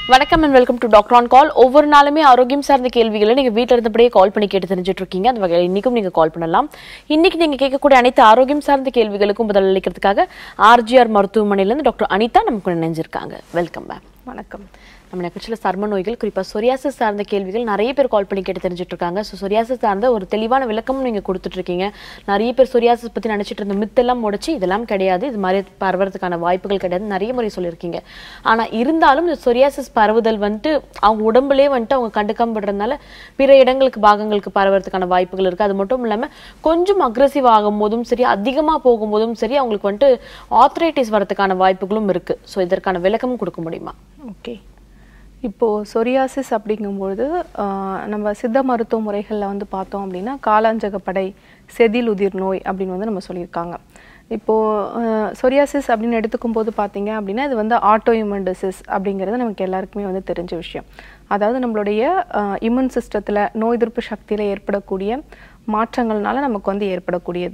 வணக்கம் and welcome to doctor on call ஒவ்வொரு நாளுமே ஆரோக்கியம் சார்ந்த கேள்விகளை நீங்க வீட்ல இருந்தபடியே கால் பண்ணி கேட்டு தெரிஞ்சுட்டு இருக்கீங்க அந்த வகையில் இன்னைக்கும் நீங்க கால் பண்ணலாம் இன்னைக்கு நீங்க கேட்கக்கூடிய அனைத்து ஆரோக்கியம் சார்ந்த கேள்விகளுக்கும் பதில் அளிக்கிறதுக்காக ஆர்ஜிஆர் மருத்துவமனையிலிருந்து டாக்டர் அனிதா நமக்கு நினைஞ்சிருக்காங்க வெல்கம் மேம் வணக்கம் நம்ம நிகழ்ச்சியில் சர்ம நோய்கள் குறிப்பாக சொரியாசிஸ் சார்ந்த கேள்விகள் நிறைய பேர் கால் பண்ணி கேட்டு தெரிஞ்சுட்டு இருக்காங்க ஸோ சொரியாசிஸ் சார்ந்த ஒரு தெளிவான விளக்கமும் நீங்கள் கொடுத்துட்டு இருக்கீங்க நிறைய பேர் சொரியாசிஸ் பற்றி நினச்சிட்டு இருந்த மித்தெல்லாம் முடிச்சு இதெல்லாம் கிடையாது இது மாதிரி பரவறதுக்கான வாய்ப்புகள் கிடையாது நிறைய முறை சொல்லியிருக்கீங்க ஆனால் இருந்தாலும் இந்த சொரியாசிஸ் பரவுதல் வந்துட்டு அவங்க உடம்புலேயே வந்துட்டு அவங்க கண்டுக்காம விடுறதுனால பிற இடங்களுக்கு பாகங்களுக்கு பரவறதுக்கான வாய்ப்புகள் இருக்குது அது மட்டும் இல்லாமல் கொஞ்சம் அக்ரெசிவ் ஆகும் போதும் சரி அதிகமாக போகும்போதும் சரி அவங்களுக்கு வந்துட்டு ஆத்ரைட்டிஸ் வரதுக்கான வாய்ப்புகளும் இருக்குது ஸோ இதற்கான விளக்கமும் கொடுக்க முடியுமா ஓகே இப்போது சொரியாசிஸ் அப்படிங்கும்பொழுது ஆஹ், நம்ம சித்த மருத்துவ முறைகளில் வந்து பார்த்தோம் அப்படின்னா காலாஞ்சகப்படை செதில் உதிர் நோய் அப்படின்னு வந்து நம்ம சொல்லியிருக்காங்க இப்போது சொரியாசிஸ் அப்படின்னு எடுத்துக்கும் போது பார்த்தீங்க அப்படின்னா இது வந்து ஆட்டோ இம்யூன் டிசீஸ் அப்படிங்கிறது நமக்கு எல்லாருக்குமே வந்து தெரிஞ்ச விஷயம் அதாவது நம்மளுடைய இம்யூன் சிஸ்டத்தில் நோய் எதிர்ப்பு சக்தியில் ஏற்படக்கூடிய மாற்றங்கள்னால நமக்கு வந்து ஏற்படக்கூடியது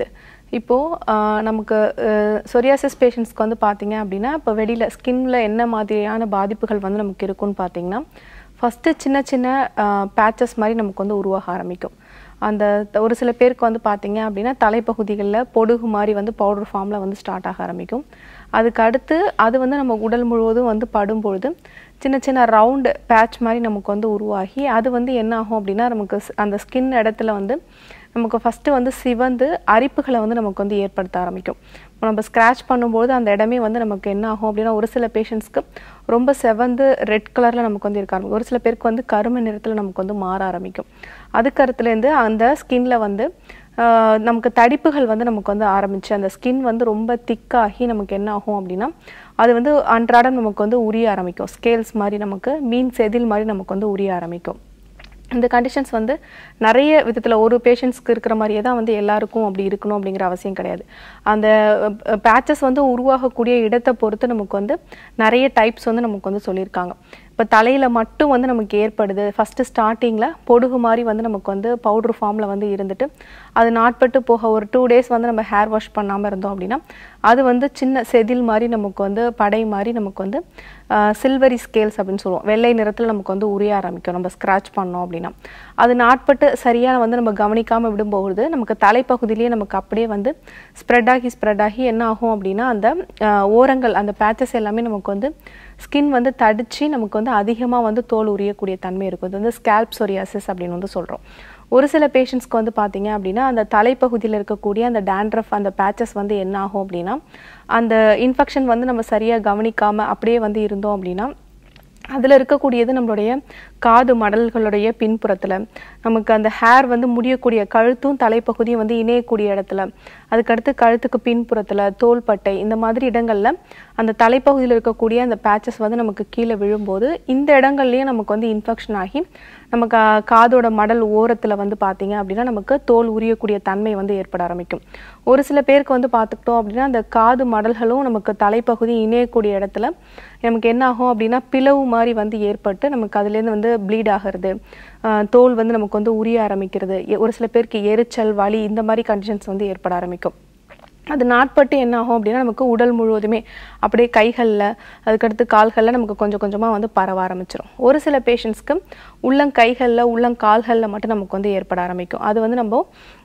இப்போது நமக்கு சொரியாசிஸ் பேஷண்ட்ஸ்க்கு வந்து பார்த்தீங்க அப்படின்னா இப்போ வெளியில் ஸ்கின்ல என்ன மாதிரியான பாதிப்புகள் வந்து நமக்கு இருக்குன்னு பார்த்தீங்கன்னா ஃபஸ்ட்டு சின்ன சின்ன பேச்சஸ் மாதிரி நமக்கு வந்து உருவாக ஆரம்பிக்கும் அந்த த- ஒரு சில பேருக்கு வந்து பார்த்தீங்க அப்படின்னா தலைப்பகுதிகளில் பொடுகு மாதிரி வந்து பவுடர் ஃபார்மில் வந்து ஸ்டார்ட் ஆக ஆரம்பிக்கும் அதுக்கு அடுத்து அது வந்து நம்ம உடல் முழுவதும் வந்து படும்பொழுது சின்ன சின்ன ரவுண்டு பேட்ச் மாதிரி நமக்கு வந்து உருவாகி அது வந்து என்ன ஆகும் அப்படின்னா நமக்கு ஸ்- அந்த ஸ்கின் இடத்துல வந்து நமக்கு ஃபஸ்ட்டு வந்து சிவந்து அரிப்புகளை வந்து நமக்கு வந்து ஏற்படுத்த ஆரம்பிக்கும் இப்போ நம்ம ஸ்க்ராட்ச் பண்ணும்போது அந்த இடமே வந்து நமக்கு என்ன ஆகும் அப்படின்னா ஒரு சில பேஷண்ட்ஸ்க்கு ரொம்ப செவந்து ரெட் கலரில் நமக்கு வந்து இருக்க ஆரம்பிக்கும் ஒரு சில பேருக்கு வந்து கருமை நிறத்தில் நமக்கு வந்து மாற ஆரம்பிக்கும் அதுக்கடுத்துலேருந்து அந்த ஸ்கின்ல வந்து ஆஹ், நமக்கு தடிப்புகள் வந்து நமக்கு வந்து ஆரம்பிச்சு அந்த ஸ்கின் வந்து ரொம்ப திக்காகி நமக்கு என்ன ஆகும் அப்படின்னா அது வந்து அன்றாடம் நமக்கு வந்து உரிய ஆரம்பிக்கும் ஸ்கேல்ஸ் மாதிரி நமக்கு மீன் செதில் மாதிரி நமக்கு வந்து உரிய ஆரம்பிக்கும் இந்த கண்டிஷன்ஸ் வந்து நிறைய விதத்தில் ஒரு பேஷண்ட்ஸ்க்கு இருக்கிற மாதிரியே தான் வந்து எல்லாருக்கும் அப்படி இருக்கணும் அப்படிங்கிற அவசியம் கிடையாது அந்த பேச்சஸ் வந்து உருவாகக்கூடிய இடத்தை பொறுத்து நமக்கு வந்து நிறைய டைப்ஸ் வந்து நமக்கு வந்து சொல்லியிருக்காங்க இப்போ தலையில் மட்டும் வந்து நமக்கு ஏற்படுது ஃபஸ்ட்டு ஸ்டார்டிங்கில் பொடுகு மாதிரி வந்து நமக்கு வந்து பவுடர் ஃபார்மில் வந்து இருந்துட்டு அது நாட்பட்டு போக ஒரு டூ டேஸ் வந்து நம்ம ஹேர் வாஷ் பண்ணாமல் இருந்தோம் அப்படின்னா அது வந்து சின்ன செதில் மாதிரி நமக்கு வந்து படை மாதிரி நமக்கு வந்து சில்வரி ஸ்கேல்ஸ் அப்படின்னு சொல்லுவோம் வெள்ளை நிறத்தில் நமக்கு வந்து உரிய ஆரம்பிக்கும் நம்ம ஸ்க்ராட்ச் பண்ணோம் அப்படின்னா அது நாட்பட்டு சரியான வந்து நம்ம கவனிக்காமல் விடும்போது நமக்கு தலைப்பகுதியிலேயே நமக்கு அப்படியே வந்து ஸ்ப்ரெட் ஆகி ஸ்ப்ரெட் ஆகி என்ன ஆகும் அப்படின்னா அந்த ஆஹ், ஓரங்கள் அந்த பேச்சஸ் எல்லாமே நமக்கு வந்து ஸ்கின் வந்து தடிச்சு நமக்கு வந்து அதிகமாக வந்து தோல் உரியக்கூடிய தன்மை இருக்கும் இது வந்து ஸ்கேல்ப் சொரியாசிஸ் அப்படின்னு வந்து சொல்கிறோம் ஒரு சில பேஷண்ட்ஸ்க்கு வந்து பார்த்தீங்க அப்படின்னா அந்த தலைப்பகுதியில் இருக்கக்கூடிய அந்த டேண்ட்ரஃப் அந்த பேச்சஸ் வந்து என்ன ஆகும் அப்படின்னா அந்த இன்ஃபெக்ஷன் வந்து நம்ம சரியாக கவனிக்காமல் அப்படியே வந்து இருந்தோம் அப்படின்னா அதில் இருக்கக்கூடியது நம்மளுடைய காது மடல்களுடைய பின்புறத்தில் நமக்கு அந்த ஹேர் வந்து முடியக்கூடிய கழுத்தும் தலைப்பகுதியும் வந்து இணையக்கூடிய இடத்துல அதுக்கடுத்து கழுத்துக்கு பின்புறத்தில் தோள்பட்டை இந்த மாதிரி இடங்களில் அந்த தலைப்பகுதியில் இருக்கக்கூடிய அந்த பேச்சஸ் வந்து நமக்கு கீழே விழும்போது இந்த இடங்கள்லையும் நமக்கு வந்து இன்ஃபெக்ஷன் ஆகி நமக்கு ஆ, காதோட மடல் ஓரத்தில் வந்து பார்த்தீங்க அப்படின்னா நமக்கு தோல் உரியக்கூடிய தன்மை வந்து ஏற்பட ஆரம்பிக்கும் ஒரு சில பேருக்கு வந்து பார்த்துக்கிட்டோம் அப்படின்னா அந்த காது மடல்களும் நமக்கு தலைப்பகுதி இணையக்கூடிய இடத்துல நமக்கு என்ன ஆகும் அப்படின்னா பிளவு மாதிரி வந்து ஏற்பட்டு நமக்கு அதுலேருந்து வந்து ப்ளீட் ஆகிறது ஆஹ் தோல் வந்து நமக்கு வந்து உரிய ஆரம்பிக்கிறது எ- ஒரு சில பேருக்கு எரிச்சல் வலி இந்த மாதிரி கண்டிஷன்ஸ் வந்து ஏற்பட ஆரம்பிக்கும் அது நாட்பட்டு என்ன ஆகும் அப்படின்னா நமக்கு உடல் முழுவதுமே அப்படியே கைகளில் அதுக்கடுத்து கால்களில் நமக்கு கொஞ்சம் கொஞ்சமாக வந்து பரவ ஆரம்பிச்சிடும் ஒரு சில பேஷண்ட்ஸ்க்கு உள்ளங்கைகளில் உள்ளங்கால்களில் மட்டும் நமக்கு வந்து ஏற்பட ஆரம்பிக்கும் அது வந்து நம்ம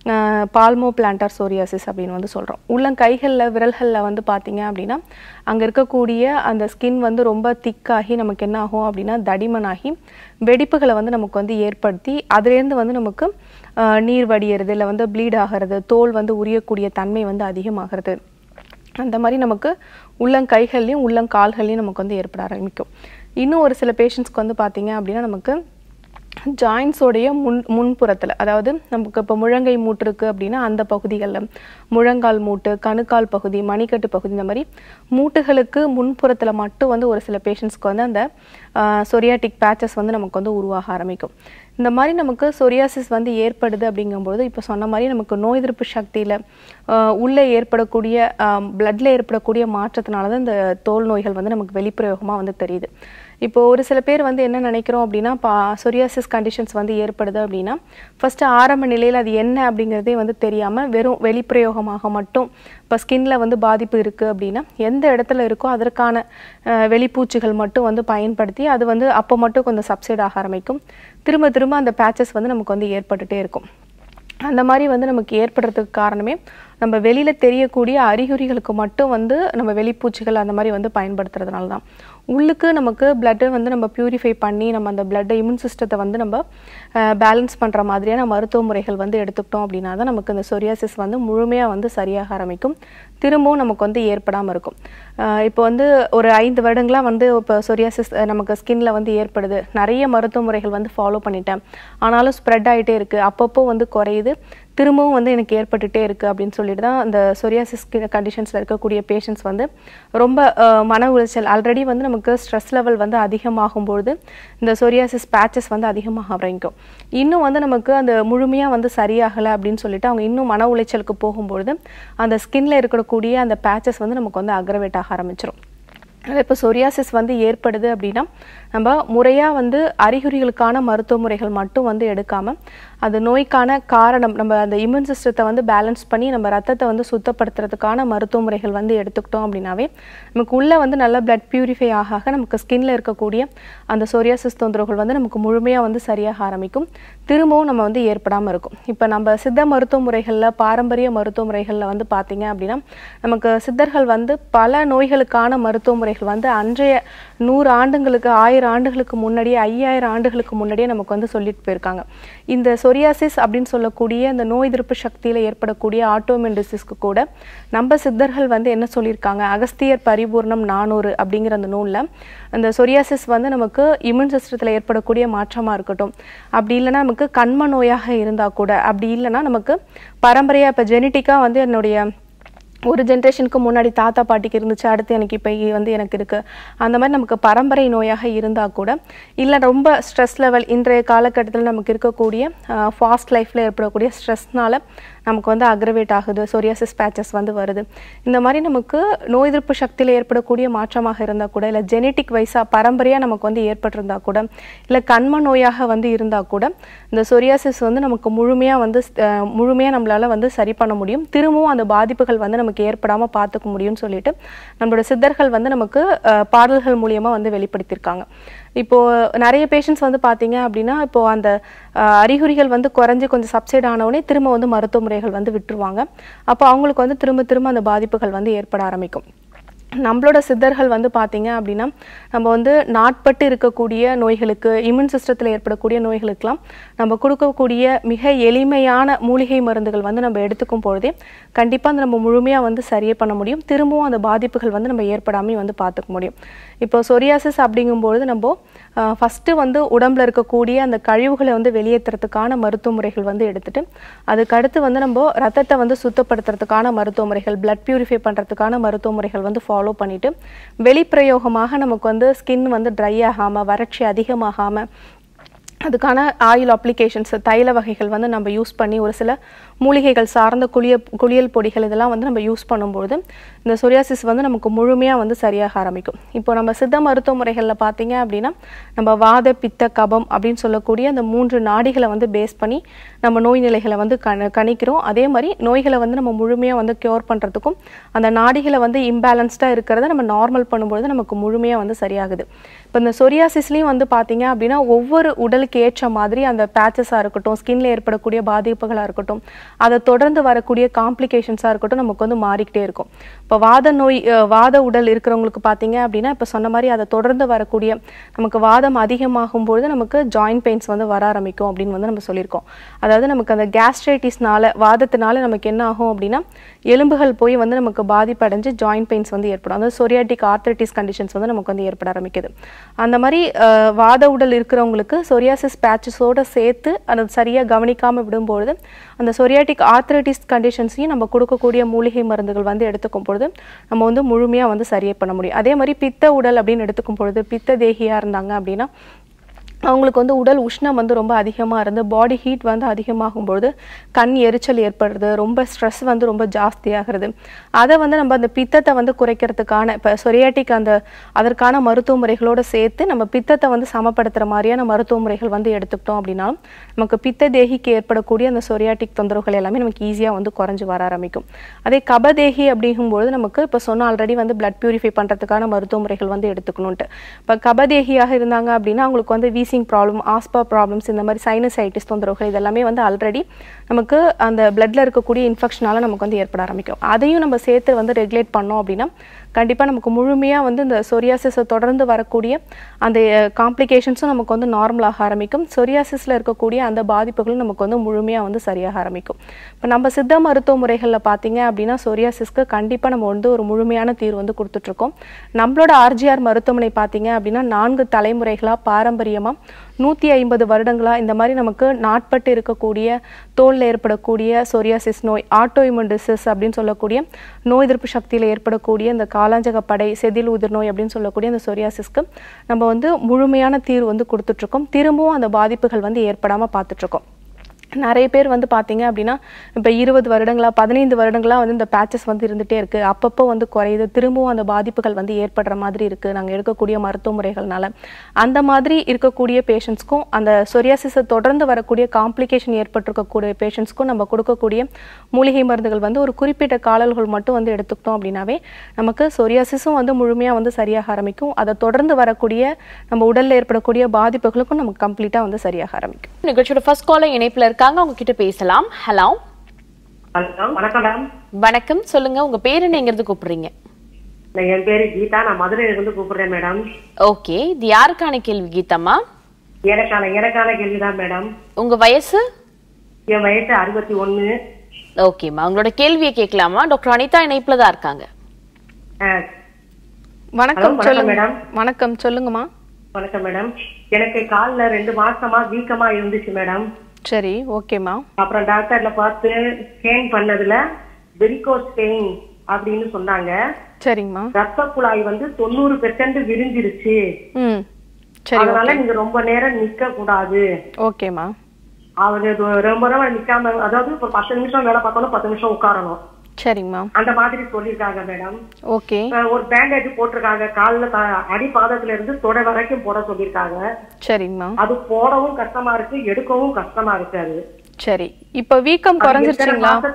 பால்மோ பிளான்டார் சோரியாசிஸ் அப்படின்னு வந்து சொல்கிறோம் உள்ளங்கைகளில் விரல்களில் வந்து பார்த்தீங்க அப்படின்னா அங்கே இருக்கக்கூடிய அந்த ஸ்கின் வந்து ரொம்ப திக்காகி நமக்கு என்ன ஆகும் அப்படின்னா தடிமனாகி வெடிப்புகளை வந்து நமக்கு வந்து ஏற்படுத்தி அதுலேருந்து வந்து நமக்கு ஆஹ், நீர் வடியறது இல்லை வந்து ப்ளீட் ஆகிறது தோல் வந்து உரியக்கூடிய தன்மை வந்து அதிகமாகிறது அந்த மாதிரி நமக்கு உள்ளங்கைகள்லையும் உள்ளங்கால்கள்லையும் நமக்கு வந்து ஏற்பட ஆரம்பிக்கும் இன்னும் ஒரு சில பேஷண்ட்ஸ்க்கு வந்து பார்த்தீங்க அப்படின்னா நமக்கு ஜாயின்ஸோடைய முன் முன்புறத்தில் அதாவது நமக்கு இப்போ முழங்கை மூட்டு இருக்குது அப்படின்னா அந்த பகுதிகளில் முழங்கால் மூட்டு கணுக்கால் பகுதி மணிக்கட்டு பகுதி இந்த மாதிரி மூட்டுகளுக்கு முன்புறத்தில் மட்டும் வந்து ஒரு சில பேஷண்ட்ஸ்க்கு வந்து அந்த சொரியாட்டிக் பேச்சஸ் வந்து நமக்கு வந்து உருவாக ஆரம்பிக்கும் இந்த மாதிரி நமக்கு சொரியாசிஸ் வந்து ஏற்படுது அப்படிங்கும்போது இப்போ சொன்ன மாதிரி நமக்கு நோய் எதிர்ப்பு சக்தியில் உள்ளே ஏற்படக்கூடிய பிளட்ல ஏற்படக்கூடிய மாற்றத்தினால தான் இந்த தோல் நோய்கள் வந்து நமக்கு வெளிப்பிரயோகமாக வந்து தெரியுது இப்போ ஒரு சில பேர் வந்து என்ன நினைக்கிறோம் அப்படின்னா பா சொரியாசிஸ் கண்டிஷன்ஸ் வந்து ஏற்படுது அப்படின்னா ஃபஸ்ட்டு ஆரம்ப நிலையில் அது என்ன அப்படிங்கிறதே வந்து தெரியாமல் வெறும் வெளிப்பிரயோகமாக மட்டும் இப்போ ஸ்கின்ல வந்து பாதிப்பு இருக்குது அப்படின்னா எந்த இடத்துல இருக்கோ அதற்கான அஹ், வெளிப்பூச்சிகள் மட்டும் வந்து பயன்படுத்தி அது வந்து அப்போ மட்டும் கொஞ்சம் சப்சைட் ஆக ஆரம்பிக்கும் திரும்ப திரும்ப அந்த பேச்சஸ் வந்து நமக்கு வந்து ஏற்பட்டுட்டே இருக்கும் அந்த மாதிரி வந்து நமக்கு ஏற்படுறதுக்கு காரணமே நம்ம வெளியில் தெரியக்கூடிய அறிகுறிகளுக்கு மட்டும் வந்து நம்ம வெளிப்பூச்சிகள் அந்த மாதிரி வந்து பயன்படுத்துறதுனால தான் உள்ளுக்கு நமக்கு பிளட்டை வந்து நம்ம பியூரிஃபை பண்ணி நம்ம அந்த பிளட்டை இம்யூன் சிஸ்டத்தை வந்து நம்ம பேலன்ஸ் பண்ணுற மாதிரியான மருத்துவ முறைகள் வந்து எடுத்துக்கிட்டோம் அப்படின்னா தான் நமக்கு இந்த சொரியாசிஸ் வந்து முழுமையாக வந்து சரியாக ஆரம்பிக்கும் திரும்பவும் நமக்கு வந்து ஏற்படாமல் இருக்கும் அஹ் இப்போ வந்து ஒரு ஐந்து வருடங்களாக வந்து இப்போ சொரியாசிஸ் நமக்கு ஸ்கின்ல வந்து ஏற்படுது நிறைய மருத்துவ முறைகள் வந்து ஃபாலோ பண்ணிட்டேன் ஆனாலும் ஸ்ப்ரெட் ஆகிட்டே இருக்குது அப்பப்போ வந்து குறையுது திரும்பவும் வந்து எனக்கு ஏற்பட்டுட்டே இருக்குது அப்படின்னு சொல்லிட்டு தான் அந்த சொரியாசிஸ் கண்டிஷன்ஸில் இருக்கக்கூடிய பேஷண்ட்ஸ் வந்து ரொம்ப அஹ், மன உளைச்சல் ஆல்ரெடி வந்து நமக்கு ஸ்ட்ரெஸ் லெவல் வந்து அதிகமாகும்பொழுது இந்த சொரியாசிஸ் பேச்சஸ் வந்து அதிகமாக ஆரம்பிக்கும் இன்னும் வந்து நமக்கு அந்த முழுமையாக வந்து சரியாகலை அப்படின்னு சொல்லிட்டு அவங்க இன்னும் மன உளைச்சலுக்கு போகும்பொழுது அந்த ஸ்கின்ல இருக்கக்கூடிய அந்த பேச்சஸ் வந்து நமக்கு வந்து அக்ரவேட் ஆக ஆரம்பிச்சிடும் இப்போ சொரியாசிஸ் வந்து ஏற்படுது அப்படின்னா நம்ம முறையாக வந்து அறிகுறிகளுக்கான மருத்துவ முறைகள் மட்டும் வந்து எடுக்காமல் அது நோய்க்கான காரணம் நம்ம அந்த இம்யூன் சிஸ்டத்தை வந்து பேலன்ஸ் பண்ணி நம்ம ரத்தத்தை வந்து சுத்தப்படுத்துறதுக்கான மருத்துவ முறைகள் வந்து எடுத்துக்கிட்டோம் அப்படின்னாவே நமக்கு உள்ளே வந்து நல்ல பிளட் பியூரிஃபை ஆக ஆக நமக்கு ஸ்கின்ல இருக்கக்கூடிய அந்த சொரியாசிஸ் தொந்தரவுகள் வந்து நமக்கு முழுமையாக வந்து சரியாக ஆரம்பிக்கும் திரும்பவும் நம்ம வந்து ஏற்படாமல் இருக்கும் இப்போ நம்ம சித்த மருத்துவ முறைகளில் பாரம்பரிய மருத்துவ முறைகளில் வந்து பார்த்தீங்க அப்படின்னா நமக்கு சித்தர்கள் வந்து பல நோய்களுக்கான மருத்துவ முறைகள் வந்து அன்றைய நூறு ஆண்டுங்களுக்கு ஆயிரம் ஆண்டுகளுக்கு முன்னாடியே ஐயாயிரம் ஆண்டுகளுக்கு முன்னாடியே நமக்கு வந்து சொல்லிட்டு போயிருக்காங்க இந்த சொரியாசிஸ் அப்படின்னு சொல்லக்கூடிய அந்த நோய் எதிர்ப்பு சக்தியில் ஏற்படக்கூடிய ஆட்டோமின் டிசீஸ்க்கு கூட நம்ம சித்தர்கள் வந்து என்ன சொல்லியிருக்காங்க அகஸ்தியர் பரிபூர்ணம் நானூறு அப்படிங்கிற அந்த நூலில் அந்த சொரியாசிஸ் வந்து நமக்கு இம்யூன் சிஸ்டத்தில் ஏற்படக்கூடிய மாற்றமாக இருக்கட்டும் அப்படி இல்லைன்னா நமக்கு கண்ம நோயாக இருந்தால் கூட அப்படி இல்லைன்னா நமக்கு பரம்பரையாக இப்போ ஜெனட்டிக்காக வந்து என்னுடைய ஒரு ஜென்ரேஷனுக்கு முன்னாடி தாத்தா பாட்டிக்கு இருந்துச்சு அடுத்து எனக்கு இப்போ வந்து எனக்கு இருக்குது அந்த மாதிரி நமக்கு பரம்பரை நோயாக இருந்தால் கூட இல்லை ரொம்ப ஸ்ட்ரெஸ் லெவல் இன்றைய காலகட்டத்தில் நமக்கு இருக்கக்கூடிய ஃபாஸ்ட் லைஃப்பில் ஏற்படக்கூடிய ஸ்ட்ரெஸ்னால நமக்கு வந்து அக்ரவேட் ஆகுது சொரியாசிஸ் பேச்சஸ் வந்து வருது இந்த மாதிரி நமக்கு நோய் எதிர்ப்பு சக்தியில் ஏற்படக்கூடிய மாற்றமாக இருந்தால் கூட இல்லை ஜெனட்டிக் வைஸாக பரம்பரையாக நமக்கு வந்து ஏற்பட்டிருந்தா கூட இல்லை கண்ம நோயாக வந்து இருந்தால் கூட இந்த சொரியாசிஸ் வந்து நமக்கு முழுமையாக வந்து அஹ், முழுமையாக நம்மளால வந்து சரி பண்ண முடியும் திரும்பவும் அந்த பாதிப்புகள் வந்து நமக்கு ஏற்படாமல் பார்த்துக்க முடியும்னு சொல்லிட்டு நம்மளோட சித்தர்கள் வந்து நமக்கு அஹ், பாடல்கள் மூலியமாக வந்து வெளிப்படுத்தியிருக்காங்க இப்போ நிறைய பேஷண்ட்ஸ் வந்து பார்த்தீங்க அப்படின்னா இப்போ அந்த அஹ், அறிகுறிகள் வந்து குறைஞ்சி கொஞ்சம் சப்சைட் ஆனவுடனே திரும்ப வந்து மருத்துவ முறைகள் வந்து விட்டுருவாங்க அப்போ அவங்களுக்கு வந்து திரும்ப திரும்ப அந்த பாதிப்புகள் வந்து ஏற்பட ஆரம்பிக்கும் நம்மளோட சித்தர்கள் வந்து பார்த்தீங்க அப்படின்னா நம்ம வந்து நாட்பட்டு இருக்கக்கூடிய நோய்களுக்கு இம்யூன் சிஸ்டத்தில் ஏற்படக்கூடிய நோய்களுக்கெல்லாம் நம்ம கொடுக்கக்கூடிய மிக எளிமையான மூலிகை மருந்துகள் வந்து நம்ம எடுத்துக்கும் பொழுதே கண்டிப்பாக அந்த நம்ம முழுமையாக வந்து சரியே பண்ண முடியும் திரும்பவும் அந்த பாதிப்புகள் வந்து நம்ம ஏற்படாமல் வந்து பார்த்துக்க முடியும் இப்போ சொரியாசிஸ் அப்படிங்கும்பொழுது நம்ம ஃபஸ்ட்டு வந்து உடம்புல இருக்கக்கூடிய அந்த கழிவுகளை வந்து வெளியேற்றுறதுக்கான மருத்துவ முறைகள் வந்து எடுத்துட்டு அதுக்கடுத்து வந்து நம்ம ரத்தத்தை வந்து சுத்தப்படுத்துறதுக்கான மருத்துவ முறைகள் பிளட் பியூரிஃபை பண்ணுறதுக்கான மருத்துவ முறைகள் வந்து ஃபாலோ பண்ணிட்டு வெளிப்பிரயோகமாக நமக்கு வந்து ஸ்கின் வந்து ட்ரை ஆகாமல் வறட்சி அதிகமாகாமல் அதுக்கான ஆயில் அப்ளிகேஷன்ஸ் தைல வகைகள் வந்து நம்ம யூஸ் பண்ணி ஒரு சில மூலிகைகள் சார்ந்த குளிய குளியல் பொடிகள் இதெல்லாம் வந்து நம்ம யூஸ் பண்ணும்போது இந்த சொரியாசிஸ் வந்து நமக்கு முழுமையாக வந்து சரியாக ஆரம்பிக்கும் இப்போ நம்ம சித்த மருத்துவ முறைகளில் பார்த்தீங்க அப்படின்னா நம்ம வாத பித்த கபம் அப்படின்னு சொல்லக்கூடிய அந்த மூன்று நாடிகளை வந்து பேஸ் பண்ணி நம்ம நோய் நிலைகளை வந்து கண கணிக்கிறோம் அதே மாதிரி நோய்களை வந்து நம்ம முழுமையாக வந்து க்யூர் பண்ணுறதுக்கும் அந்த நாடிகளை வந்து இம்பேலன்ஸ்டாக இருக்கிறத நம்ம நார்மல் பண்ணும்பொழுது நமக்கு முழுமையாக வந்து சரியாகுது இப்போ இந்த சொரியாசிஸ்லேயும் வந்து பார்த்தீங்க அப்படின்னா ஒவ்வொரு உடலுக்கு ஏற்ற மாதிரி அந்த பேச்சஸாக இருக்கட்டும் ஸ்கின்ல ஏற்படக்கூடிய பாதிப்புகளாக இருக்கட்டும் அதை தொடர்ந்து வரக்கூடிய காம்ப்ளிகேஷன்ஸாக இருக்கட்டும் நமக்கு வந்து மாறிக்கிட்டே இருக்கும் இப்போ வாத நோய் அஹ், வாத உடல் இருக்கிறவங்களுக்கு பார்த்தீங்க அப்படின்னா இப்போ சொன்ன மாதிரி அதை தொடர்ந்து வரக்கூடிய நமக்கு வாதம் அதிகமாகும் பொழுது நமக்கு ஜாயிண்ட் பெயின்ஸ் வந்து வர ஆரம்பிக்கும் அப்படின்னு வந்து நம்ம சொல்லியிருக்கோம் அதாவது நமக்கு அந்த கேஸ்ட்ரைட்டிஸ்னால வாதத்தினால நமக்கு என்ன ஆகும் அப்படின்னா எலும்புகள் போய் வந்து நமக்கு பாதிப்படைஞ்சு ஜாயிண்ட் பெயின்ஸ் வந்து ஏற்படும் அதாவது சொரியாட்டிக் ஆர்த்தரைட்டிஸ் கண்டிஷன்ஸ் வந்து நமக்கு வந்து ஏற்பட ஆரம்பிக்குது அந்த மாதிரி அஹ், வாத உடல் இருக்கிறவங்களுக்கு சொரியாசிஸ் பேச்சஸோட சேர்த்து அதை சரியாக கவனிக்காமல் விடும்பொழுது அந்த சொரியாட்டிக் ஆர்த்தரைட்டிஸ் கண்டிஷன்ஸையும் நம்ம கொடுக்கக்கூடிய மூலிகை மருந்துகள் வந்து எடுத்துக்கும் பொழுது நம்ம வந்து முழுமையாக வந்து சரியே பண்ண முடியும் அதே மாதிரி பித்த உடல் அப்படின்னு எடுத்துக்கும் பொழுது பித்த தேகியாக இருந்தாங்க அப்படின்னா அவங்களுக்கு வந்து உடல் உஷ்ணம் வந்து ரொம்ப அதிகமாக இருந்து பாடி ஹீட் வந்து அதிகமாகும்பொழுது கண் எரிச்சல் ஏற்படுறது ரொம்ப ஸ்ட்ரெஸ் வந்து ரொம்ப ஜாஸ்தியாகிறது அதை வந்து நம்ம அந்த பித்தத்தை வந்து குறைக்கிறதுக்கான இப்போ சொரியாட்டிக் அந்த அதற்கான மருத்துவ முறைகளோடு சேர்த்து நம்ம பித்தத்தை வந்து சமப்படுத்துகிற மாதிரியான மருத்துவ முறைகள் வந்து எடுத்துக்கிட்டோம் அப்படின்னாலும் நமக்கு பித்த தேகிக்கு ஏற்படக்கூடிய அந்த சொரியாட்டிக் தொந்தரவுகள் எல்லாமே நமக்கு ஈஸியாக வந்து குறைஞ்சு வர ஆரம்பிக்கும் அதே கபதேகி அப்படிங்கும்பொழுது நமக்கு இப்போ சொன்ன ஆல்ரெடி வந்து பிளட் பியூரிஃபை பண்ணுறதுக்கான மருத்துவ முறைகள் வந்து எடுத்துக்கணுன்ட்டு இப்போ கபதேகியாக இருந்தாங்க அப்படின்னா அவங்களுக்கு வந்து வீசிங் ப்ராப்ளம் ஆஸ்பா ப்ராப்ளம்ஸ் இந்த மாதிரி சைனசைட்டிஸ் தொந்தரவுகள் இதெல்லாமே வந்து ஆல்ரெடி நமக்கு அந்த பிளட்ல இருக்கக்கூடிய இன்ஃபெக்ஷனால நமக்கு வந்து ஏற்பட ஆரம்பிக்கும் அதையும் நம்ம சேர்த்து வந்து ரெகுலேட் பண்ணோம் அப்படின்னா கண்டிப்பாக நமக்கு முழுமையாக வந்து இந்த சொரியாசிஸை தொடர்ந்து வரக்கூடிய அந்த காம்ப்ளிகேஷன்ஸும் நமக்கு வந்து நார்மலாக ஆரம்பிக்கும் சொரியாசிஸில் இருக்கக்கூடிய அந்த பாதிப்புகளும் நமக்கு வந்து முழுமையாக வந்து சரியாக ஆரம்பிக்கும் இப்போ நம்ம சித்த மருத்துவ முறைகளில் பார்த்தீங்க அப்படின்னா சொரியாசிஸ்க்கு கண்டிப்பாக நம்ம வந்து ஒரு முழுமையான தீர்வு வந்து கொடுத்துட்ருக்கோம் நம்மளோட ஆர்ஜிஆர் மருத்துவமனை பார்த்தீங்க அப்படின்னா நான்கு தலைமுறைகளாக பாரம்பரியமாக நூற்றி ஐம்பது வருடங்களாக இந்த மாதிரி நமக்கு நாட்பட்டு இருக்கக்கூடிய தோலில் ஏற்படக்கூடிய சொரியாசிஸ் நோய் ஆட்டோ இம்யூன் டிசீஸ் அப்படின்னு சொல்லக்கூடிய நோய் எதிர்ப்பு சக்தியில் ஏற்படக்கூடிய இந்த காலாஞ்சக படை செதில் உதிர் நோய் அப்படின்னு சொல்லக்கூடிய அந்த சொரியாசிஸ்க்கு நம்ம வந்து முழுமையான தீர்வு வந்து கொடுத்துட்ருக்கோம் திரும்பவும் அந்த பாதிப்புகள் வந்து ஏற்படாமல் பார்த்துட்ருக்கோம் நிறைய பேர் வந்து பார்த்தீங்க அப்படின்னா இப்போ இருபது வருடங்களா பதினைந்து வருடங்களா வந்து இந்த பேச்சஸ் வந்து இருந்துகிட்டே இருக்குது அப்பப்போ வந்து குறையுது திரும்பவும் அந்த பாதிப்புகள் வந்து ஏற்படுற மாதிரி இருக்குது நாங்கள் எடுக்கக்கூடிய மருத்துவ முறைகள்னால அந்த மாதிரி இருக்கக்கூடிய பேஷண்ட்ஸ்க்கும் அந்த சொரியாசிஸை தொடர்ந்து வரக்கூடிய காம்ப்ளிகேஷன் ஏற்பட்டிருக்கக்கூடிய பேஷண்ட்ஸ்க்கும் நம்ம கொடுக்கக்கூடிய மூலிகை மருந்துகள் வந்து ஒரு குறிப்பிட்ட காலல்கள் மட்டும் வந்து எடுத்துக்கிட்டோம் அப்படின்னாவே நமக்கு சொரியாசிஸும் வந்து முழுமையாக வந்து சரியாக ஆரம்பிக்கும் அதை தொடர்ந்து வரக்கூடிய நம்ம உடலில் ஏற்படக்கூடிய பாதிப்புகளுக்கும் நமக்கு கம்ப்ளீட்டாக வந்து சரியாக ஆரம்பிக்கும் நிகழ்ச்சியோட ஃபர்ஸ்ட் காலர் இணைப்புல இருக்காங்க அவங்க கிட்ட பேசலாம் ஹலோ ஹலோ வணக்கம் மேம் வணக்கம் சொல்லுங்க உங்க பேர் என்ன எங்கிறது கூப்பிடுறீங்க நான் என் பேரு கீதா நான் மதுரையிலிருந்து கூப்பிடுறேன் மேடம் ஓகே இது யாருக்கான கேள்வி கீதம்மா எனக்கான எனக்கான கேள்விதான் மேடம் உங்க வயசு என் வயசு அறுபத்தி ஒண்ணு ஓகேம்மா உங்களோட கேள்வியை கேட்கலாமா டாக்டர் அனிதா இணைப்புல தான் இருக்காங்க அஹ், வணக்கம் வணக்கம் சொல்லுங்க மேடம். வணக்கம் சொல்லுங்கம்மா வணக்கம் மேடம் எனக்கு கால்ல ரெண்டு மாசமா வீக்கமா இருந்துச்சு மேடம் சரி ஓகேம்மா அப்புறம் டாக்டர்ல பார்த்து ஸ்கேன் பண்ணதுல வெரிகோஸ் பெயின் அப்படின்னு சொன்னாங்க சரிங்கம்மா ரத்த குழாய் வந்து தொண்ணூறு பெர்சென்ட் விரிஞ்சிருச்சு ம் சரி அதனால நீங்க ரொம்ப நேரம் நிக்க கூடாது ஓகேம்மா அவரு ரொம்ப நேரம் நிக்காம அதாவது ஒரு பத்து நிமிஷம் வேலை பார்த்தாலும் பத்து நிமிஷம் உட்காரணும் சரிங்கம்மா அந்த மாதிரி சொல்லியிருக்காங்க மேடம் ஓகே அஹ் ஒரு பேண்டேஜ் போட்டிருக்காங்க கால்ல த- அடி பாதத்துல இருந்து தொடை வரைக்கும் போட சொல்லியிருக்காங்க சரிங்கம்மா அது போடவும் கஷ்டமா இருக்கு எடுக்கவும் கஷ்டமா இருக்கு அது சரி இப்போ வீக்கம் அது எத்தனை குறைஞ்சிருச்சுங்களா மாச-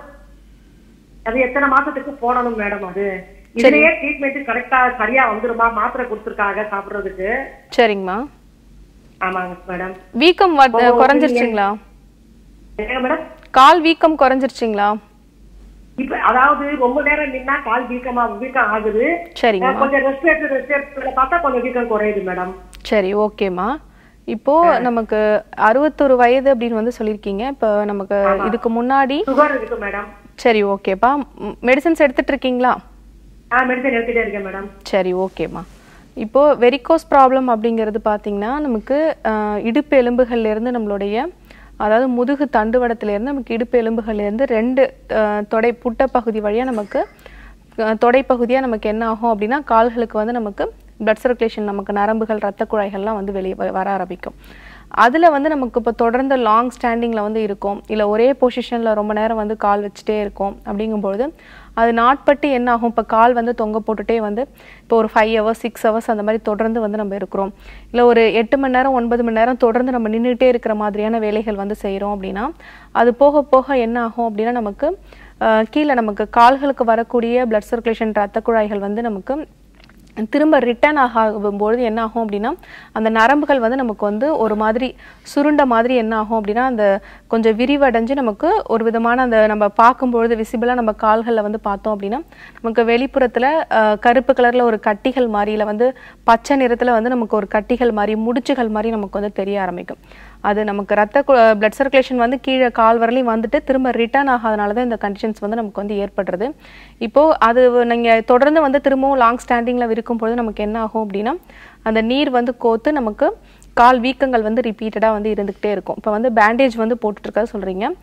அது எத்தனை மாசத்துக்கு போடணும் மேடம் அது இதுலயே ட்ரீட்மெண்ட் கரெக்டா சரியா வந்துருமா மாத்திரை கொடுத்துருக்காங்க சாப்பிடுறதுக்கு சரிங்கம்மா ஆமாங்க மேடம் வீக்கம் வ- குறைஞ்சிருச்சுங்களா ஏங்க மேடம் கால் வீக்கம் குறைஞ்சிருச்சுங்களா இப்ப அதாவது ரொம்ப நேரம் நின்னா கால் வீக்கமா வீக்கம் ஆகுது சரிங்கம்மா அஹ் கொஞ்சம் ரெஸ்ட் எடுத்து ரெஸ்ட் எடுத்து பார்த்தா கொஞ்சம் வீக்கம் குறையுது மேடம் சரி ஓகேம்மா இப்போ நமக்கு அறுபத்தொரு வயது அப்படின்னு வந்து சொல்லியிருக்கீங்க இப்போ நமக்கு இதுக்கு முன்னாடி சுகர் இருக்கு மேடம் சரி ஓகேப்பா மெடிசன்ஸ் எடுத்துட்டு இருக்கீங்களா ஆ மெடிசன் எடுத்துட்டே இருக்கேன் மேடம் சரி ஓகேம்மா இப்போ வெரிகோஸ் ப்ராப்ளம் அப்படிங்கிறது பார்த்தீங்கன்னா நமக்கு ஆஹ், இடுப்பு எலும்புகள்ல இருந்து நம்மளுடைய அதாவது முதுகு தண்டுவடத்துல இருந்து நமக்கு இடுப்பு எலும்புகள்ல இருந்து ரெண்டு ஆஹ், தொடை புட்ட பகுதி வழியா நமக்கு ஆஹ், தொடை பகுதியா நமக்கு என்ன ஆகும் அப்படின்னா கால்களுக்கு வந்து நமக்கு பிளட் சர்க்குலேஷன் நமக்கு நரம்புகள் ரத்த குழாய்கள்லாம் வந்து வெளியே வ- வர ஆரம்பிக்கும் அதில் வந்து நமக்கு இப்போ தொடர்ந்து லாங் ஸ்டாண்டிங்கில் வந்து இருக்கும் இல்லை ஒரே பொசிஷனில் ரொம்ப நேரம் வந்து கால் வச்சுட்டே இருக்கும் அப்படிங்கும்பொழுது அது நாட்பட்டு என்ன ஆகும் இப்போ கால் வந்து தொங்க போட்டுட்டே வந்து இப்போ ஒரு ஃபைவ் ஹவர்ஸ் சிக்ஸ் ஹவர்ஸ் அந்த மாதிரி தொடர்ந்து வந்து நம்ம இருக்கிறோம் இல்லை ஒரு எட்டு மணி நேரம் ஒன்பது மணி நேரம் தொடர்ந்து நம்ம நின்றுட்டே இருக்கிற மாதிரியான வேலைகள் வந்து செய்கிறோம் அப்படின்னா அது போக போக என்ன ஆகும் அப்படின்னா நமக்கு ஆஹ், கீழே நமக்கு கால்களுக்கு வரக்கூடிய பிளட் சர்க்குலேஷன் ரத்த குழாய்கள் வந்து நமக்கு திரும்ப ரிட்டர்ன் ஆகும்பொழுது என்ன ஆகும் அப்படின்னா அந்த நரம்புகள் வந்து நமக்கு வந்து ஒரு மாதிரி சுருண்ட மாதிரி என்ன ஆகும் அப்படின்னா அந்த கொஞ்சம் விரிவடைஞ்சு நமக்கு ஒரு விதமான அந்த நம்ம பார்க்கும்பொழுது விசிபிளாக நம்ம கால்களில் வந்து பார்த்தோம் அப்படின்னா நமக்கு வெளிப்புறத்தில் கருப்பு கலரில் ஒரு கட்டிகள் மாதிரியில் வந்து பச்சை நிறத்தில் வந்து நமக்கு ஒரு கட்டிகள் மாதிரி முடிச்சுகள் மாதிரி நமக்கு வந்து தெரிய ஆரம்பிக்கும் அது நமக்கு ரத்த பிளட் சர்க்குலேஷன் வந்து கீழே கால் வரலையும் வந்துட்டு திரும்ப ரிட்டர்ன் ஆகாதனால தான் இந்த கண்டிஷன்ஸ் வந்து நமக்கு வந்து ஏற்படுறது இப்போ அது நீங்கள் தொடர்ந்து வந்து திரும்பவும் லாங் ஸ்டாண்டிங்கில் இருக்கும்பொழுது நமக்கு என்ன ஆகும் அப்படின்னா அந்த நீர் வந்து கோத்து நமக்கு கால் வீக்கங்கள் வந்து ரிப்பீட்டடாக வந்து இருந்துக்கிட்டே இருக்கும் இப்போ வந்து பேண்டேஜ் வந்து போட்டுட்ருக்கா சொல்கிறீங்க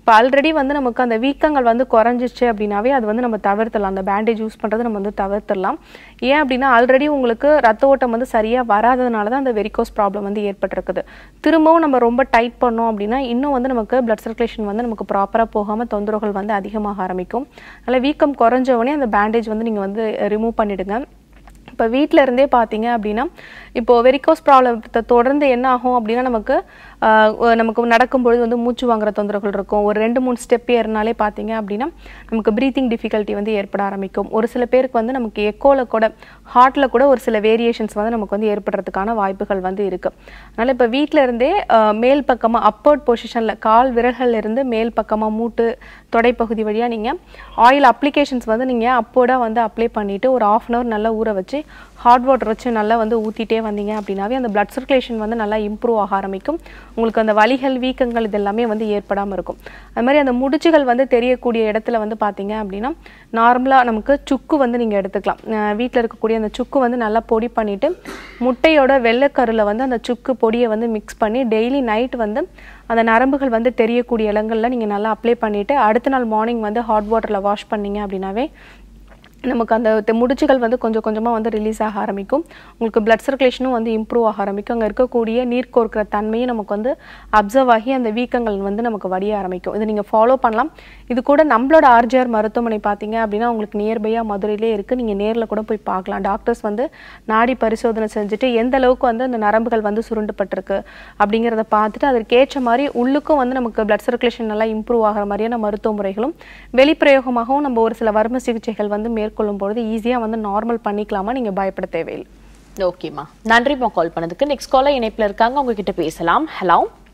இப்போ ஆல்ரெடி வந்து நமக்கு அந்த வீக்கங்கள் வந்து குறைஞ்சிச்சு அப்படின்னாவே அது வந்து நம்ம தவிர்த்தலாம் அந்த பேண்டேஜ் யூஸ் பண்ணுறது நம்ம வந்து தவிர்த்திடலாம் ஏன் அப்படின்னா ஆல்ரெடி உங்களுக்கு ரத்த ஓட்டம் வந்து சரியாக வராததுனால தான் அந்த வெரிகோஸ் ப்ராப்ளம் வந்து ஏற்பட்டிருக்குது திரும்பவும் நம்ம ரொம்ப டைட் பண்ணோம் அப்படின்னா இன்னும் வந்து நமக்கு பிளட் சர்க்குலேஷன் வந்து நமக்கு ப்ராப்பராக போகாமல் தொந்தரவுகள் வந்து அதிகமாக ஆரம்பிக்கும் அதனால் வீக்கம் குறைஞ்ச உடனே அந்த பேண்டேஜ் வந்து நீங்கள் வந்து ரிமூவ் பண்ணிடுங்க இப்போ வீட்டில் இருந்தே பார்த்தீங்க அப்படின்னா இப்போ வெரிகோஸ் ப்ராப்ளத்தை தொடர்ந்து என்ன ஆகும் அப்படின்னா நமக்கு ஆஹ், ஒ- நமக்கு நடக்கும்பொழுது வந்து மூச்சு வாங்குற தொந்தரவுகள் இருக்கும் ஒரு ரெண்டு மூணு ஸ்டெப் ஏறினாலே பார்த்தீங்க அப்படின்னா நமக்கு ப்ரீத்திங் டிஃபிகல்ட்டி வந்து ஏற்பட ஆரம்பிக்கும் ஒரு சில பேருக்கு வந்து நமக்கு எக்கோல கூட ஹார்ட்டில் கூட ஒரு சில வேரியேஷன்ஸ் வந்து நமக்கு வந்து ஏற்படுறதுக்கான வாய்ப்புகள் வந்து இருக்கு அதனால் இப்போ வீட்டில் இருந்தே ஆஹ், மேல் பக்கமாக அப்போர்ட் பொசிஷனில் கால் விரல்கள்ல இருந்து மேல் பக்கமாக மூட்டு தொடைப்பகுதி வழியாக நீங்கள் ஆயில் அப்ளிகேஷன்ஸ் வந்து நீங்கள் அப்போடாக வந்து அப்ளை பண்ணிவிட்டு ஒரு ஆஃப் அன் ஹவர் நல்லா ஊற வச்சு ஹாட் வாட்டர் வச்சு நல்லா வந்து ஊற்றிட்டே வந்தீங்க அப்படின்னாவே அந்த பிளட் சர்க்குலேஷன் வந்து நல்லா இம்ப்ரூவ் ஆக ஆரம்பிக்கும் உங்களுக்கு அந்த வலிகள் வீக்கங்கள் இது எல்லாமே வந்து ஏற்படாமல் இருக்கும் அது மாதிரி அந்த முடிச்சுகள் வந்து தெரியக்கூடிய இடத்துல வந்து பார்த்தீங்க அப்படின்னா நார்மலாக நமக்கு சுக்கு வந்து நீங்கள் எடுத்துக்கலாம் வீட்டில் இருக்கக்கூடிய அந்த சுக்கு வந்து நல்லா பொடி பண்ணிவிட்டு முட்டையோட வெள்ளைக்கருல வந்து அந்த சுக்கு பொடியை வந்து மிக்ஸ் பண்ணி டெய்லி நைட் வந்து அந்த நரம்புகள் வந்து தெரியக்கூடிய இடங்கள்ல நீங்கள் நல்லா அப்ளை பண்ணிவிட்டு அடுத்த நாள் மார்னிங் வந்து ஹாட் வாட்டரில் வாஷ் பண்ணீங்க அப்படின்னாவே நமக்கு அந்த தெ- முடிச்சுகள் வந்து கொஞ்சம் கொஞ்சமாக வந்து ரிலீஸ் ஆக ஆரம்பிக்கும் உங்களுக்கு பிளட் சர்க்குலேஷனும் வந்து இம்ப்ரூவ் ஆக ஆரம்பிக்கும் அங்கே இருக்கக்கூடிய நீர் கோர்க்கிற தன்மையும் நமக்கு வந்து அப்சர்வ் ஆகி அந்த வீக்கங்கள் வந்து நமக்கு வடிய ஆரம்பிக்கும் இது நீங்கள் ஃபாலோ பண்ணலாம் இது கூட நம்மளோட ஆர்ஜிஆர் மருத்துவமனை பார்த்தீங்க அப்படின்னா உங்களுக்கு நியர்பையாக மதுரையிலே இருக்குது நீங்கள் நேரில் கூட போய் பார்க்கலாம் டாக்டர்ஸ் வந்து நாடி பரிசோதனை செஞ்சுட்டு எந்த அளவுக்கு வந்து அந்த நரம்புகள் வந்து சுருண்டுப்பட்டிருக்கு அப்படிங்கிறத பார்த்துட்டு அதற்கேற்ற மாதிரி உள்ளுக்கும் வந்து நமக்கு பிளட் சர்க்குலேஷன் நல்லா இம்ப்ரூவ் ஆகிற மாதிரியான மருத்துவ முறைகளும் வெளிப்பிரயோகமாகவும் நம்ம ஒரு சில வர்ம சிகிச்சைகள் வந்து மேற்கொள்ளும் பொழுது ஈஸியாக வந்து நார்மல் பண்ணிக்கலாமா நீங்கள் பயப்பட தேவையில்லை ஓகேம்மா நன்றிம்மா கால் பண்ணதுக்கு நெக்ஸ்ட் காலர் இணைப்புல இருக்காங்க உங்ககிட்ட பேசலாம் ஹலோ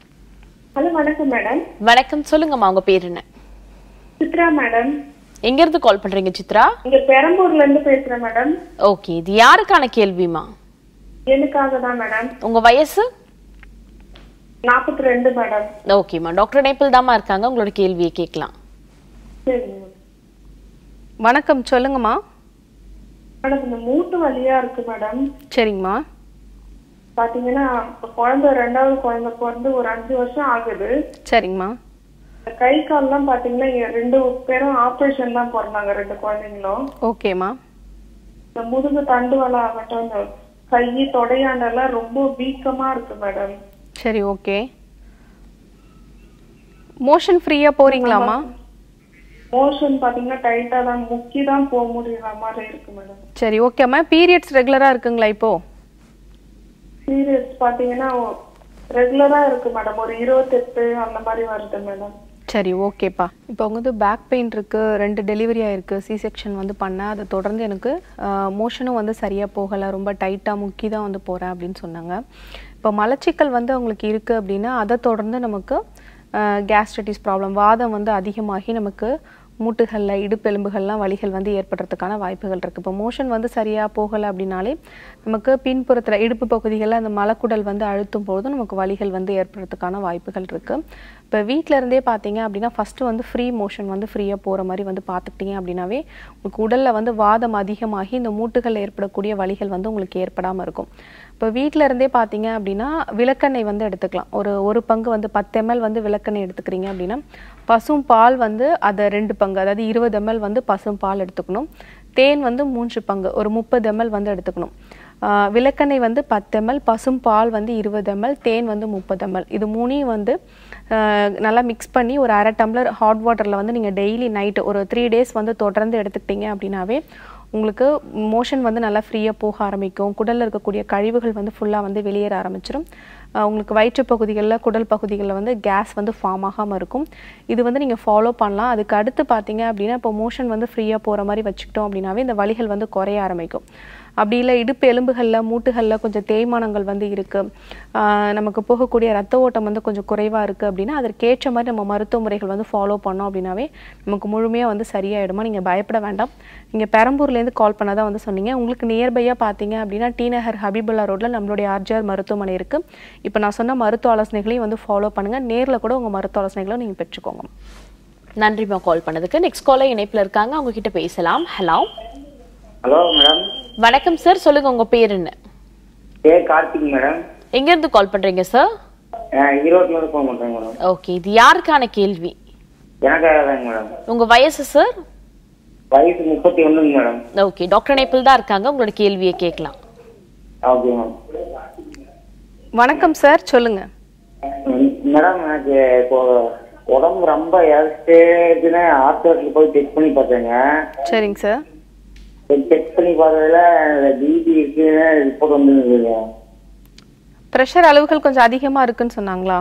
ஹலோ வணக்கம் மேடம் வணக்கம் சொல்லுங்கம்மா உங்க பேர் என்ன சித்ரா மேடம் எங்க இருந்து கால் பண்றீங்க சித்ரா இங்க பெரம்பூர்ல இருந்து பேசுறேன் மேடம் ஓகே இது யாருக்கான கேள்விமா எனக்காக தான் மேடம் உங்க வயசு நாற்பத்தி ரெண்டு மேடம் ஓகேம்மா டாக்டர் இணைப்பில் தாம்மா இருக்காங்க உங்களோட கேள்வியை கேட்கலாம் சரிங்க வணக்கம் சொல்லுங்கம்மா மேடம் இந்த மூட்டு வலியா இருக்கு மேடம் சரிங்கம்மா பாத்தீங்கன்னா இப்ப குழந்தை ரெண்டாவது குழந்தை பிறந்து ஒரு அஞ்சு வருஷம் ஆகுது சரிங்கம்மா இந்த கை கால்லாம் பாத்தீங்கன்னா இங்க ரெண்டு பேரும் ஆபரேஷன் தான் பிறந்தாங்க ரெண்டு குழந்தைங்களும் ஓகேம்மா இந்த முதுகு தண்டுவலை ஆகட்டும் இந்த கை தொடையாண்டெல்லாம் ரொம்ப வீக்கமா இருக்கு மேடம் சரி ஓகே மோஷன் ஃப்ரீயாக போறீங்களாம்மா மோஷன் பாத்தீங்கன்னா டைட்டா தான் முக்கி தான் போக முடியுற மாதிரி இருக்கு மேடம் சரி ஓகேம்மா பீரியட்ஸ் ரெகுலராக இருக்குங்களா இப்போ பீரியட்ஸ் பாத்தீங்கன்னா ரெகுலரா இருக்கு மேடம் ஒரு இருபத்தெட்டு அந்த மாதிரி வருது மேடம் சரி ஓகேப்பா இப்போ அவங்க வந்து பேக் பெயின் இருக்குது ரெண்டு டெலிவரி ஆயிருக்கு சி செக்ஷன் வந்து பண்ணேன் அதை தொடர்ந்து எனக்கு மோஷனும் வந்து சரியாக போகலை ரொம்ப டைட்டாக முக்கி தான் வந்து போகிறேன் அப்படின்னு சொன்னாங்க இப்போ மலச்சிக்கல் வந்து அவங்களுக்கு இருக்குது அப்படின்னா அதை தொடர்ந்து நமக்கு கேஸ்ட்ரட்டிஸ் ப்ராப்ளம் வாதம் வந்து அதிகமாகி நமக்கு மூட்டுகளில் இடுப்பெலும்புகள்லாம் வலிகள் வந்து ஏற்படுறதுக்கான வாய்ப்புகள் இருக்குது இப்போ மோஷன் வந்து சரியாக போகலை அப்படின்னாலே நமக்கு பின்புறத்தில் இடுப்பு பகுதிகளில் அந்த மலக்குடல் வந்து அழுத்தும் போது நமக்கு வலிகள் வந்து ஏற்படுறதுக்கான வாய்ப்புகள் இருக்குது இப்போ வீட்டில் இருந்தே பார்த்தீங்க அப்படின்னா ஃபஸ்ட்டு வந்து ஃப்ரீ மோஷன் வந்து ஃப்ரீயாக போகிற மாதிரி வந்து பார்த்துக்கிட்டீங்க அப்படின்னாவே உங்களுக்கு உடலில் வந்து வாதம் அதிகமாகி இந்த மூட்டுகளில் ஏற்படக்கூடிய வலிகள் வந்து உங்களுக்கு ஏற்படாமல் இருக்கும் இப்போ வீட்டில் இருந்தே பார்த்தீங்க அப்படின்னா விளக்கெண்ணெய் வந்து எடுத்துக்கலாம் ஒரு ஒரு பங்கு வந்து பத்து எம்எல் வந்து விளக்கெண்ணெய் எடுத்துக்கிறீங்க அப்படின்னா பசும் பால் வந்து அதை ரெண்டு பங்கு அதாவது இருபது எம்எல் வந்து பசும் பால் எடுத்துக்கணும் தேன் வந்து மூன்று பங்கு ஒரு முப்பது எம்எல் வந்து எடுத்துக்கணும் ஆஹ் விளக்கெண்ணெய் வந்து பத்து எம்எல் பசும் பால் வந்து இருபது எம்எல் தேன் வந்து முப்பது எம்எல் இது மூணையும் வந்து ஆஹ் நல்லா மிக்ஸ் பண்ணி ஒரு அரை டம்ளர் ஹாட் வாட்டரில் வந்து நீங்கள் டெய்லி நைட்டு ஒரு த்ரீ டேஸ் வந்து தொடர்ந்து எடுத்துக்கிட்டீங்க அப்படின்னாவே உங்களுக்கு மோஷன் வந்து நல்லா ஃப்ரீயாக போக ஆரம்பிக்கும் குடலில் இருக்கக்கூடிய கழிவுகள் வந்து ஃபுல்லாக வந்து வெளியேற ஆரம்பிச்சிடும் ஆஹ் உங்களுக்கு வயிற்று பகுதிகளில் குடல் பகுதிகளில் வந்து கேஸ் வந்து ஃபார்ம் ஆகாமல் இருக்கும் இது வந்து நீங்கள் ஃபாலோ பண்ணலாம் அதுக்கு அடுத்து பார்த்தீங்க அப்படின்னா இப்போ மோஷன் வந்து ஃப்ரீயாக போகிற மாதிரி வச்சுக்கிட்டோம் அப்படின்னாவே இந்த வலிகள் வந்து குறைய ஆரம்பிக்கும் அப்படி இல்லை இடுப்பு எலும்புகளில் மூட்டுகளில் கொஞ்சம் தேய்மானங்கள் வந்து இருக்குது நமக்கு போகக்கூடிய ரத்த ஓட்டம் வந்து கொஞ்சம் குறைவாக இருக்குது அப்படின்னா அதற்கேற்ற மாதிரி நம்ம மருத்துவ முறைகள் வந்து ஃபாலோ பண்ணோம் அப்படின்னாவே நமக்கு முழுமையாக வந்து சரியாயிடுமா நீங்கள் பயப்பட வேண்டாம் நீங்கள் பெரம்பூர்லேருந்து கால் பண்ணாதான் வந்து சொன்னீங்க உங்களுக்கு நியர்பையாக பார்த்தீங்க அப்படின்னா டி நகர் ஹபிபுல்லா ரோட்டில் நம்மளுடைய ஆர்ஜிஆர் மருத்துவமனை இருக்குது இப்போ நான் சொன்ன மருத்துவ ஆலோசனைகளையும் வந்து ஃபாலோ பண்ணுங்கள் நேரில் கூட உங்கள் மருத்துவ ஆலோசனைகளும் நீங்கள் பெற்றுக்கோங்க நன்றிம்மா கால் பண்ணதுக்கு நெக்ஸ்ட் காலர் இணைப்புல இருக்காங்க அவங்க கிட்ட பேசலாம் ஹலோ ஹலோ மேடம் வணக்கம் சார் சொல்லுங்க உங்க பேர் என்ன பேர் கார்த்திக் மேடம் எங்க இருந்து கால் பண்றீங்க சார் ஈரோட்ல இருந்து ஃபோன் பண்றேன் மேடம் ஓகே இது யாருக்கான கேள்வி எனக்காக தாங்க மேடம் உங்க வயசு சார் வயசு முப்பத்தி ஒண்ணுங்க மேடம் ஓகே டாக்டர் நேபிள் தான் இருக்காங்க உங்களோட கேள்வியை கேட்கலாம் ஓகே மேம் வணக்கம் சார் சொல்லுங்க மேடம் எனக்கு இப்போ உடம்பு ரொம்ப இறச்சிட்டுன்னு ஹாஸ்பிட்டல் போய் செக் பண்ணி பார்த்தேங்க சரிங்க சார் செக் பண்ணி பார்த்ததுல பிபி இருக்குன்னு ரிப்போர்ட் வந்துருக்குங்க ப்ரெஷர் அளவுகள் கொஞ்சம் அதிகமா இருக்குன்னு சொன்னாங்களா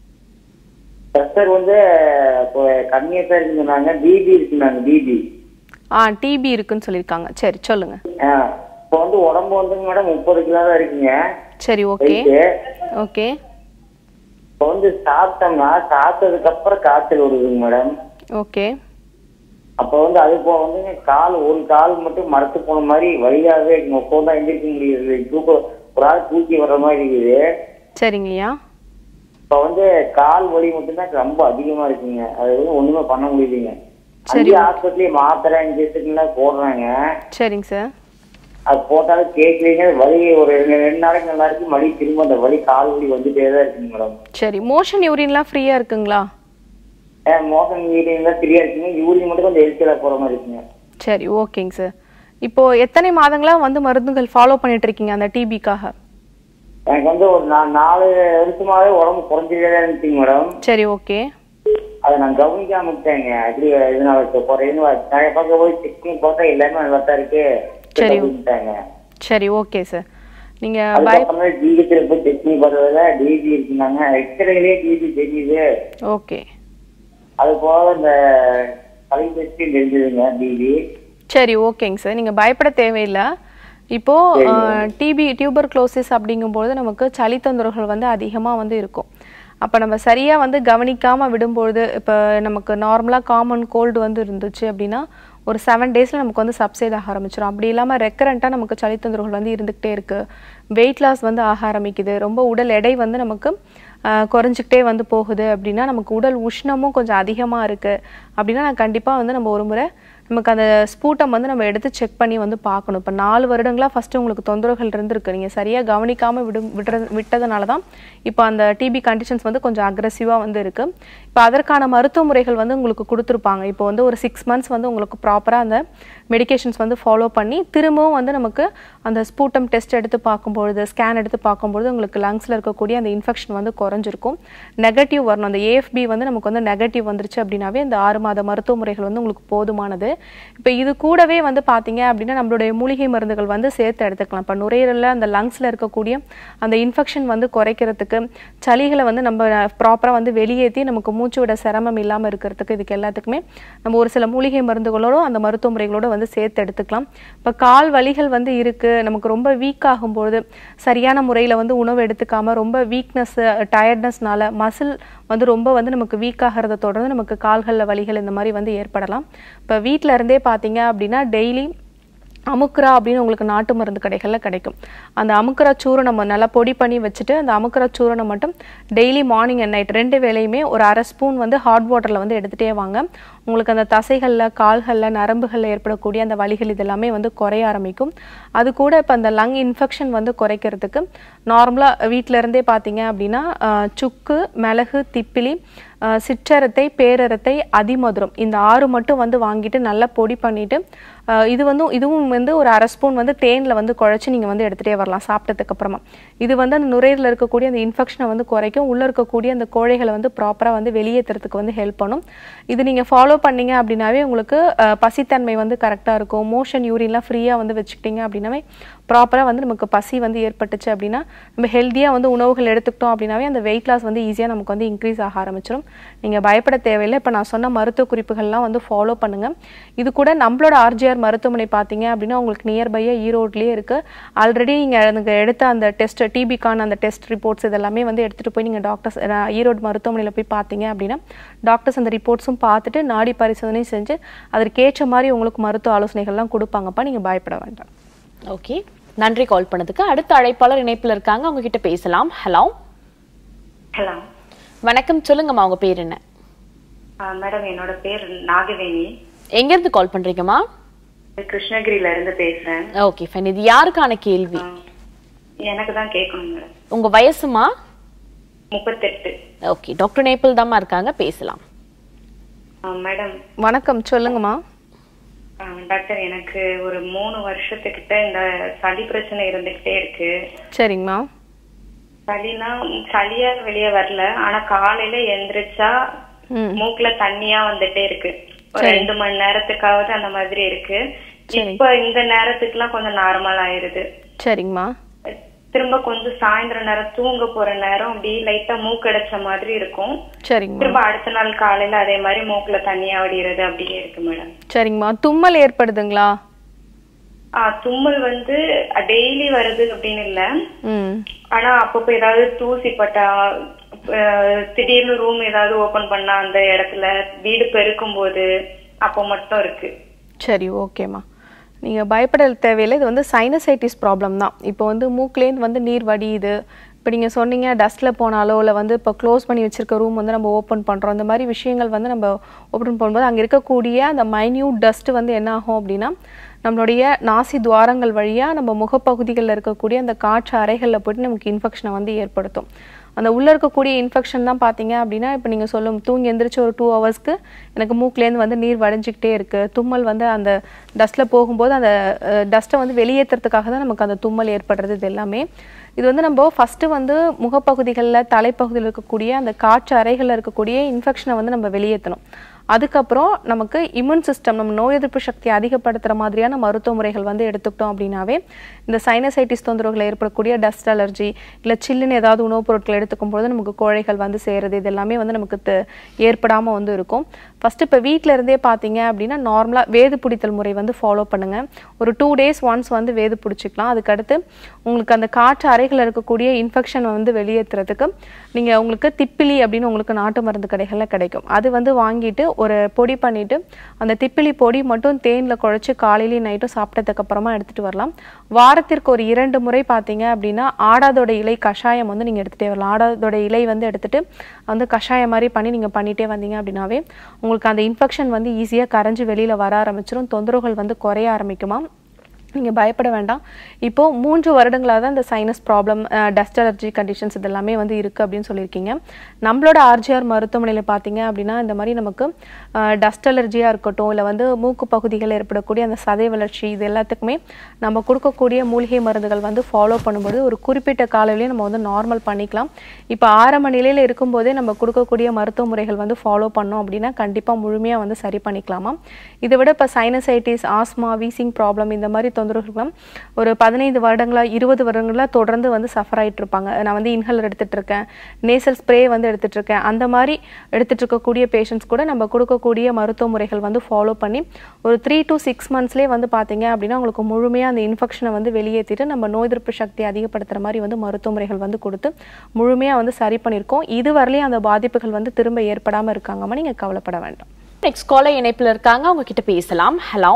ப்ரெஷர் வந்து இப்போ கம்மியாக தான் இருக்குன்னு சொன்னாங்க பிபி இருக்குனாங்க பிபி ஆ டிபி இருக்குன்னு சொல்லியிருக்காங்க சரி சொல்லுங்க இப்போ வந்து உடம்பு வந்துங்க மேடம் முப்பது கிலோ தான் இருக்குங்க சரி ஓகே வெயிட்டு ஓகே இப்போ வந்து சாப்பிட்டோம்னா சாப்பிட்டதுக்கு அப்புறம் காய்ச்சல் வருதுங்க மேடம் ஓகே அப்போ வந்து அது போக வந்து கால் ஒரு கால் மட்டும் மரத்து போன மாதிரி வழியாவே இருக்குங்க உட்காந்தா எந்திரிக்க முடியுது தூக்க ஒரு ஆள் தூக்கி வர்ற மாதிரி இருக்குது சரிங்கய்யா இப்போ வந்து கால் வலி மட்டும்தான் ரொம்ப அதிகமா இருக்குங்க அது வந்து ஒண்ணுமே பண்ண முடியலைங்க சரி. அங்கேயே ஹாஸ்பிட்டலே மாத்திரை இன்ஜெக்ஷன்லாம் போடுறாங்க சரிங்க சார் அது போட்டாலும் கேட்கலீங்க வலி ஒரு ரெண்டு ரெண்டு நாளைக்கு நல்லா இருக்கு வலி திரும்ப அந்த வலி கால் வலி வந்துட்டே தான் இருக்குங்க மேடம் சரி மோஷன் யூரின்லாம் ஃப்ரீயா இருக்குங்களா மோசம் யூரின் தான் சரியா இருக்குங்க யூரின் மட்டும் கொஞ்சம் எரிச்சலா போற மாதிரி இருக்குங்க சரி ஓகேங்க சார் இப்போ எத்தனை மாதங்களா வந்து மருந்துகள் ஃபாலோ பண்ணிட்டு இருக்கீங்க அந்த டிபிக்காக எனக்கு வந்து ஒரு நா- நாலு வருஷமாவே உடம்பு குறைஞ்சிட்டே தான் இருந்துச்சுங்க மேடம் சரி ஓகே அதை நான் கவனிக்காம விட்டேங்க எப்படி இதனால இப்ப குறையுன்னு நிறைய பக்கம் போய் செக் பண்ணி பார்த்தா எல்லாமே நல்லா தான் இருக்கு சரி. அப்படின்ட்டாங்க சரி ஓகே சார் நீங்க பய அதுக்கப்புறம் டிஹெச்ல போய் செக் பண்ணி பார்த்ததுல டிபி இருக்குனாங்க எக்ஸ்ரேலயே டிபி தெரியுது ஓகே அது போக இந்த கலை டெஸ்ட் தெரிஞ்சதுங்க டிபி சரி ஓகேங்க சார் நீங்க பயப்பட தேவையில்லை இப்போ டிபி டியூபர் க்ளோசிஸ் அப்படிங்கும்போது நமக்கு சளி தொந்தரவுகள் வந்து அதிகமா வந்து இருக்கும் அப்போ நம்ம சரியா வந்து கவனிக்காம விடும்பொழுது இப்போ நமக்கு நார்மலா காமன் கோல்டு வந்து இருந்துச்சு அப்படின்னா ஒரு செவன் டேஸ்ல நமக்கு வந்து சப்சைட் ஆக ஆரம்பிச்சிடும் அப்படி இல்லாம ரெக்கரண்டா நமக்கு சளி தொந்தரவுகள் வந்து இருந்துகிட்டே இருக்கு வெயிட் லாஸ் வந்து ஆக ஆரம்பிக்குது ரொம்ப உடல் எடை வந்து நமக்கு ஆஹ் குறைஞ்சிக்கிட்டே வந்து போகுது அப்படின்னா நமக்கு உடல் உஷ்ணமும் கொஞ்சம் அதிகமா இருக்கு அப்படின்னா நான் கண்டிப்பா வந்து நம்ம ஒரு முறை நமக்கு அந்த ஸ்பூட்டம் வந்து நம்ம எடுத்து செக் பண்ணி வந்து பார்க்கணும் இப்போ நாலு வருடங்களா ஃபர்ஸ்ட் உங்களுக்கு தொந்தரவுகள் இருந்திருக்கு நீங்க சரியா கவனிக்காம விடும் விடுற விட்டதுனால தான் இப்போ அந்த டிபி கண்டிஷன்ஸ் வந்து கொஞ்சம் அக்ரெசிவாக வந்து இருக்கு இப்போ அதற்கான மருத்துவ முறைகள் வந்து உங்களுக்கு கொடுத்துருப்பாங்க இப்போ வந்து ஒரு சிக்ஸ் மந்த்ஸ் வந்து உங்களுக்கு ப்ராப்பராக அந்த மெடிகேஷன்ஸ் வந்து ஃபாலோ பண்ணி திரும்பவும் வந்து நமக்கு அந்த ஸ்பூட்டம் டெஸ்ட் எடுத்து பார்க்கும்பொழுது ஸ்கேன் எடுத்து பார்க்கும்பொழுது உங்களுக்கு லங்ஸில் இருக்கக்கூடிய அந்த இன்ஃபெக்ஷன் வந்து குறைஞ்சிருக்கும் நெகட்டிவ் வரணும் அந்த ஏஎஃப்பி வந்து நமக்கு வந்து நெகட்டிவ் வந்துருச்சு அப்படின்னாவே இந்த ஆறு மாத மருத்துவ முறைகள் வந்து உங்களுக்கு போதுமானது இப்போ இது கூடவே வந்து பார்த்தீங்க அப்படின்னா நம்மளுடைய மூலிகை மருந்துகள் வந்து சேர்த்து எடுத்துக்கலாம் இப்போ நுரையீரலில் அந்த லங்ஸில் இருக்கக்கூடிய அந்த இன்ஃபெக்ஷன் வந்து குறைக்கிறதுக்கு சளிகளை வந்து நம்ம ப்ராப்பராக வந்து வெளியேற்றி நமக்கு மூச்சு விட சிரமம் இல்லாமல் இருக்கிறதுக்கு இதுக்கு எல்லாத்துக்குமே நம்ம ஒரு சில மூலிகை மருந்துகளோட அந்த மருத்துவ முறைகளோட வந்து சேர்த்து எடுத்துக்கலாம் இப்போ கால் வலிகள் வந்து இருக்கு நமக்கு ரொம்ப வீக் ஆகும்பொழுது சரியான முறையில் வந்து உணவு எடுத்துக்காம ரொம்ப வீக்னஸ் டயர்ட்னஸ்னால மசில் வந்து ரொம்ப வந்து நமக்கு வீக் ஆகிறத தொடர்ந்து நமக்கு கால்களில் வலிகள் இந்த மாதிரி வந்து ஏற்படலாம் இப்போ வீட்டில இருந்தே பார்த்தீங்க அப்படின்னா டெய்லி அமுக்குரா அப்படின்னு உங்களுக்கு நாட்டு மருந்து கடைகளில் கிடைக்கும் அந்த அமுக்குரா சூரணம் நல்லா பொடி பண்ணி வச்சுட்டு அந்த அமுக்குரா சூரணம் மட்டும் டெய்லி மார்னிங் அண்ட் நைட் ரெண்டு வேளையுமே ஒரு அரை ஸ்பூன் வந்து ஹாட் வாட்டரில் வந்து எடுத்துகிட்டே வாங்க உங்களுக்கு அந்த தசைகளில் கால்களில் நரம்புகளில் ஏற்படக்கூடிய அந்த வலிகள் இதெல்லாமே வந்து குறைய ஆரம்பிக்கும் அது கூட இப்போ அந்த லங் இன்ஃபெக்ஷன் வந்து குறைக்கிறதுக்கு நார்மலாக வீட்டில இருந்தே பார்த்தீங்க அப்படின்னா ஆஹ், சுக்கு மிளகு திப்பிலி ஆஹ், சிற்றரத்தை பேரரத்தை அதிமதுரம் இந்த ஆறு மட்டும் வந்து வாங்கிட்டு நல்லா பொடி பண்ணிட்டு ஆஹ், இது வந்து இதுவும் வந்து ஒரு அரை ஸ்பூன் வந்து தேனில் வந்து குழச்சி நீங்கள் வந்து எடுத்துகிட்டே வரலாம் சாப்பிட்டதுக்கு அப்புறமா இது வந்து அந்த நுரையீரலில் இருக்கக்கூடிய அந்த இன்ஃபெக்ஷனை வந்து குறைக்கும் உள்ளே இருக்கக்கூடிய அந்த கோழைகளை வந்து ப்ராப்பராக வந்து வெளியேற்றுறதுக்கு வந்து ஹெல்ப் பண்ணும் இது நீங்கள் ஃபாலோ பண்ணீங்க அப்படின்னாவே உங்களுக்கு ஆஹ், பசித்தன்மை வந்து கரெக்டாக இருக்கும் மோஷன் யூரின்லாம் ஃப்ரீயாக வந்து வச்சுக்கிட்டீங்க அப்படின்னாவே ப்ராப்பராக வந்து நமக்கு பசி வந்து ஏற்பட்டுச்சு அப்படின்னா நம்ம ஹெல்த்தியாக வந்து உணவுகள் எடுத்துக்கிட்டோம் அப்படின்னாவே அந்த வெயிட் லாஸ் வந்து ஈஸியாக நமக்கு வந்து இன்க்ரீஸ் ஆக ஆரம்பிச்சிடும் நீங்கள் பயப்பட தேவையில்லை இப்போ நான் சொன்ன மருத்துவ குறிப்புகள்லாம் வந்து ஃபாலோ பண்ணுங்கள் இது கூட நம்மளோட ஆர்ஜிஆர் மருத்துவமனை பார்த்தீங்க அப்படின்னா உங்களுக்கு நியர்பையாக ஈரோட்லேயே இருக்குது ஆல்ரெடி நீங்கள் எனக்கு எடுத்த அந்த டெஸ்ட் டிபிக்கான அந்த டெஸ்ட் ரிப்போர்ட்ஸ் இதெல்லாமே வந்து எடுத்துகிட்டு போய் நீங்கள் டாக்டர்ஸ் ஈரோடு மருத்துவமனையில் போய் பார்த்தீங்க அப்படின்னா டாக்டர்ஸ் அந்த ரிப்போர்ட்ஸும் பார்த்துட்டு நாடி பரிசோதனையும் செஞ்சு அதற்கேற்ற மாதிரி உங்களுக்கு மருத்துவ ஆலோசனைகள்லாம் கொடுப்பாங்கப்பா நீங்கள் பயப்பட வேண்டாம் ஓகே நன்றி கால் பண்ணதுக்கு அடுத்த அழைப்பாளர் இணைப்புல இருக்காங்க அவங்க கிட்ட பேசலாம் ஹலோ ஹலோ வணக்கம் சொல்லுங்கம்மா உங்க பேர் என்ன மேடம் என்னோட பேர் நாகவேணி எங்க இருந்து கால் பண்றீங்கம்மா கிருஷ்ணகிரியில இருந்து பேசுறேன் ஓகே ஃபைன் இது யாருக்கான கேள்வி எனக்கு தான் கேட்கணும் மேடம் உங்க வயசுமா முப்பத்தெட்டு ஓகே டாக்டர் நேபிள் தாம்மா இருக்காங்க பேசலாம் மேடம் வணக்கம் சொல்லுங்கம்மா டாக்டர் எனக்கு ஒரு மூணு வருஷத்துக்கிட்ட இந்த சளி பிரச்சனை இருந்துகிட்டே இருக்கு சரிங்கம்மா சளினா சளியா வெளியே வரல ஆனா காலையில எந்திரிச்சா ம் மூக்குல தண்ணியா வந்துட்டே இருக்கு ஒரு ரெண்டு மணி நேரத்துக்காவது அந்த மாதிரி இருக்கு இப்ப இந்த நேரத்துக்குலாம் கொஞ்சம் நார்மல் ஆயிருது சரிங்கம்மா திரும்ப கொஞ்சம் சாயந்தரம் நேரம் தூங்க போற நேரம் அப்படியே லைட்டா மூக்கடைச்ச மாதிரி இருக்கும் சரிங்கம்மா திரும்ப அடுத்த நாள் காலையில அதே மாதிரி மூக்குல தண்ணியா வடிகிறது அப்படியே இருக்கு மேடம் சரிங்கம்மா தும்மல் ஏற்படுதுங்களா ஆ தும்மல் வந்து டெய்லி வருது அப்படின்னு இல்ல ம் ஆனா அப்பப்போ ஏதாவது தூசி பட்டா அஹ், திடீர்னு ரூம் ஏதாவது ஓபன் பண்ணா அந்த இடத்துல வீடு பெருக்கும் போது அப்போ மட்டும் இருக்கு சரி ஓகேம்மா நீங்கள் பயப்பட தேவையில்லை இது வந்து சைனசைட்டிஸ் ப்ராப்ளம் தான் இப்போ வந்து மூக்குலேருந்து வந்து நீர் வடியுது இப்போ நீங்கள் சொன்னீங்க டஸ்ட்டில் போனாலோ இல்லை வந்து இப்போ க்ளோஸ் பண்ணி வச்சிருக்க ரூம் வந்து நம்ம ஓப்பன் பண்ணுறோம் இந்த மாதிரி விஷயங்கள் வந்து நம்ம ஓப்பன் பண்ணும்போது அங்கே இருக்கக்கூடிய அந்த மைன்யூட் டஸ்ட் வந்து என்ன ஆகும் அப்படின்னா நம்மளுடைய நாசி துவாரங்கள் வழியாக நம்ம முகப்பகுதிகளில் இருக்கக்கூடிய அந்த காற்று அறைகளில் போயிட்டு நமக்கு இன்ஃபெக்ஷனை வந்து ஏற்படுத்தும் அந்த உள்ளே இருக்கக்கூடிய இன்ஃபெக்ஷன் தான் பார்த்தீங்க அப்படின்னா இப்போ நீங்கள் சொல்லும் தூங்கி எந்திரிச்சு ஒரு டூ ஹவர்ஸ்க்கு எனக்கு மூக்குலேருந்து வந்து நீர் வடிஞ்சிக்கிட்டே இருக்குது தும்மல் வந்து அந்த டஸ்ட்டில் போகும்போது அந்த டஸ்ட்டை வந்து வெளியேற்றுறதுக்காக தான் நமக்கு அந்த தும்மல் ஏற்படுறது இது எல்லாமே இது வந்து நம்ம ஃபஸ்ட்டு வந்து முகப்பகுதிகளில் தலைப்பகுதியில் இருக்கக்கூடிய அந்த காற்று அறைகளில் இருக்கக்கூடிய இன்ஃபெக்ஷனை வந்து நம்ம வெளியேற்றணும் அதுக்கப்புறம் நமக்கு இம்யூன் சிஸ்டம் நம்ம நோய் எதிர்ப்பு சக்தியை அதிகப்படுத்துகிற மாதிரியான மருத்துவ முறைகள் வந்து எடுத்துக்கிட்டோம் அப்படின்னாவே இந்த சைனசைட்டிஸ் தொந்தரவுகள் ஏற்படக்கூடிய டஸ்ட் அலர்ஜி இல்லை சில்லுன்னு ஏதாவது உணவுப் பொருட்கள் எடுத்துக்கும் பொழுது நமக்கு கோழைகள் வந்து சேருது இது எல்லாமே வந்து நமக்கு தெ- ஏற்படாம வந்து இருக்கும் ஃபர்ஸ்ட் இப்போ வீட்டில இருந்தே பார்த்தீங்க அப்படின்னா நார்மலாக வேது பிடித்தல் முறை வந்து ஃபாலோ பண்ணுங்க ஒரு டூ டேஸ் ஒன்ஸ் வந்து வேது பிடிச்சிக்கலாம் அதுக்கடுத்து உங்களுக்கு அந்த காற்று அறைகளில் இருக்கக்கூடிய இன்ஃபெக்ஷன் வந்து வெளியேற்றுறதுக்கு நீங்கள் உங்களுக்கு திப்பிலி அப்படின்னு உங்களுக்கு நாட்டு மருந்து கடைகளில் கிடைக்கும் அது வந்து வாங்கிட்டு ஒரு பொடி பண்ணிட்டு அந்த திப்பிலி பொடி மட்டும் தேனில் குழச்சி காலையிலையும் நைட்டும் சாப்பிட்டதுக்கு அப்புறமா எடுத்துட்டு வரலாம் வாரத்திற்கு ஒரு இரண்டு முறை பார்த்தீங்க அப்படின்னா ஆடாதோட இலை கஷாயம் வந்து நீங்கள் எடுத்துகிட்டே வரலாம் ஆடாதோட இலை வந்து எடுத்துட்டு வந்து கஷாயம் மாதிரி பண்ணி நீங்கள் பண்ணிட்டே வந்தீங்க அப்படின்னாவே உங்களுக்கு அந்த இன்ஃபெக்ஷன் வந்து ஈஸியாக கரைஞ்சு வெளியில் வர ஆரம்பிச்சிரும் தொந்தரவுகள் வந்து குறைய ஆரம்பிக்குமா நீங்கள் பயப்பட வேண்டாம் இப்போ மூன்று வருடங்களாக தான் இந்த sinus problem dust allergy conditions இதெல்லாமே வந்து இருக்குது அப்படின்னு சொல்லியிருக்கீங்க நம்மளோட ஆர்ஜிஆர் மருத்துவமனையில் பார்த்தீங்க அப்படின்னா இந்த மாதிரி நமக்கு டஸ்ட் அலர்ஜியாக இருக்கட்டும் இல்லை வந்து மூக்கு பகுதிகளில் ஏற்படக்கூடிய அந்த சதை வளர்ச்சி இது எல்லாத்துக்குமே நம்ம கொடுக்கக்கூடிய மூலிகை மருந்துகள் வந்து ஃபாலோ பண்ணும்போது ஒரு குறிப்பிட்ட காலையிலேயே நம்ம வந்து நார்மல் பண்ணிக்கலாம் இப்போ ஆரம்ப நிலையில் இருக்கும்போதே நம்ம கொடுக்கக்கூடிய மருத்துவ முறைகள் வந்து ஃபாலோ பண்ணோம் அப்படின்னா கண்டிப்பாக முழுமையாக வந்து சரி பண்ணிக்கலாமா இதை விட இப்போ சைனசைட்டிஸ் ஆஸ்மா வீசிங் ப்ராப்ளம் இந்த மாதிரி தொந்தரவுகள்லாம் ஒரு பதினைந்து வருடங்களா இருபது வருடங்களா தொடர்ந்து வந்து சஃபர் ஆயிட்டு இருப்பாங்க நான் வந்து இன்ஹலர் எடுத்துட்டு இருக்கேன் நேசல் ஸ்ப்ரே வந்து எடுத்துட்டு இருக்கேன் அந்த மாதிரி எடுத்துட்டு இருக்கக்கூடிய பேஷண்ட்ஸ் கூட நம்ம கொடுக்கக்கூடிய மருத்துவ முறைகள் வந்து ஃபாலோ பண்ணி ஒரு த்ரீ to சிக்ஸ் மந்த்ஸ்லேயே வந்து பார்த்தீங்க அப்படின்னா உங்களுக்கு முழுமையாக அந்த இன்ஃபெக்ஷனை வந்து வெளியேற்றிட்டு நம்ம நோய் எதிர்ப்பு சக்தி அதிகப்படுத்துகிற மாதிரி வந்து மருத்துவ முறைகள் வந்து கொடுத்து முழுமையாக வந்து சரி பண்ணியிருக்கோம் இதுவரையிலையும் அந்த பாதிப்புகள் வந்து திரும்ப ஏற்படாமல் இருக்காங்கம்மா நீங்கள் கவலைப்பட வேண்டாம் நெக்ஸ்ட் காலர் இணைப்புல இருக்காங்க அவங்க கிட்ட பேசலாம் ஹலோ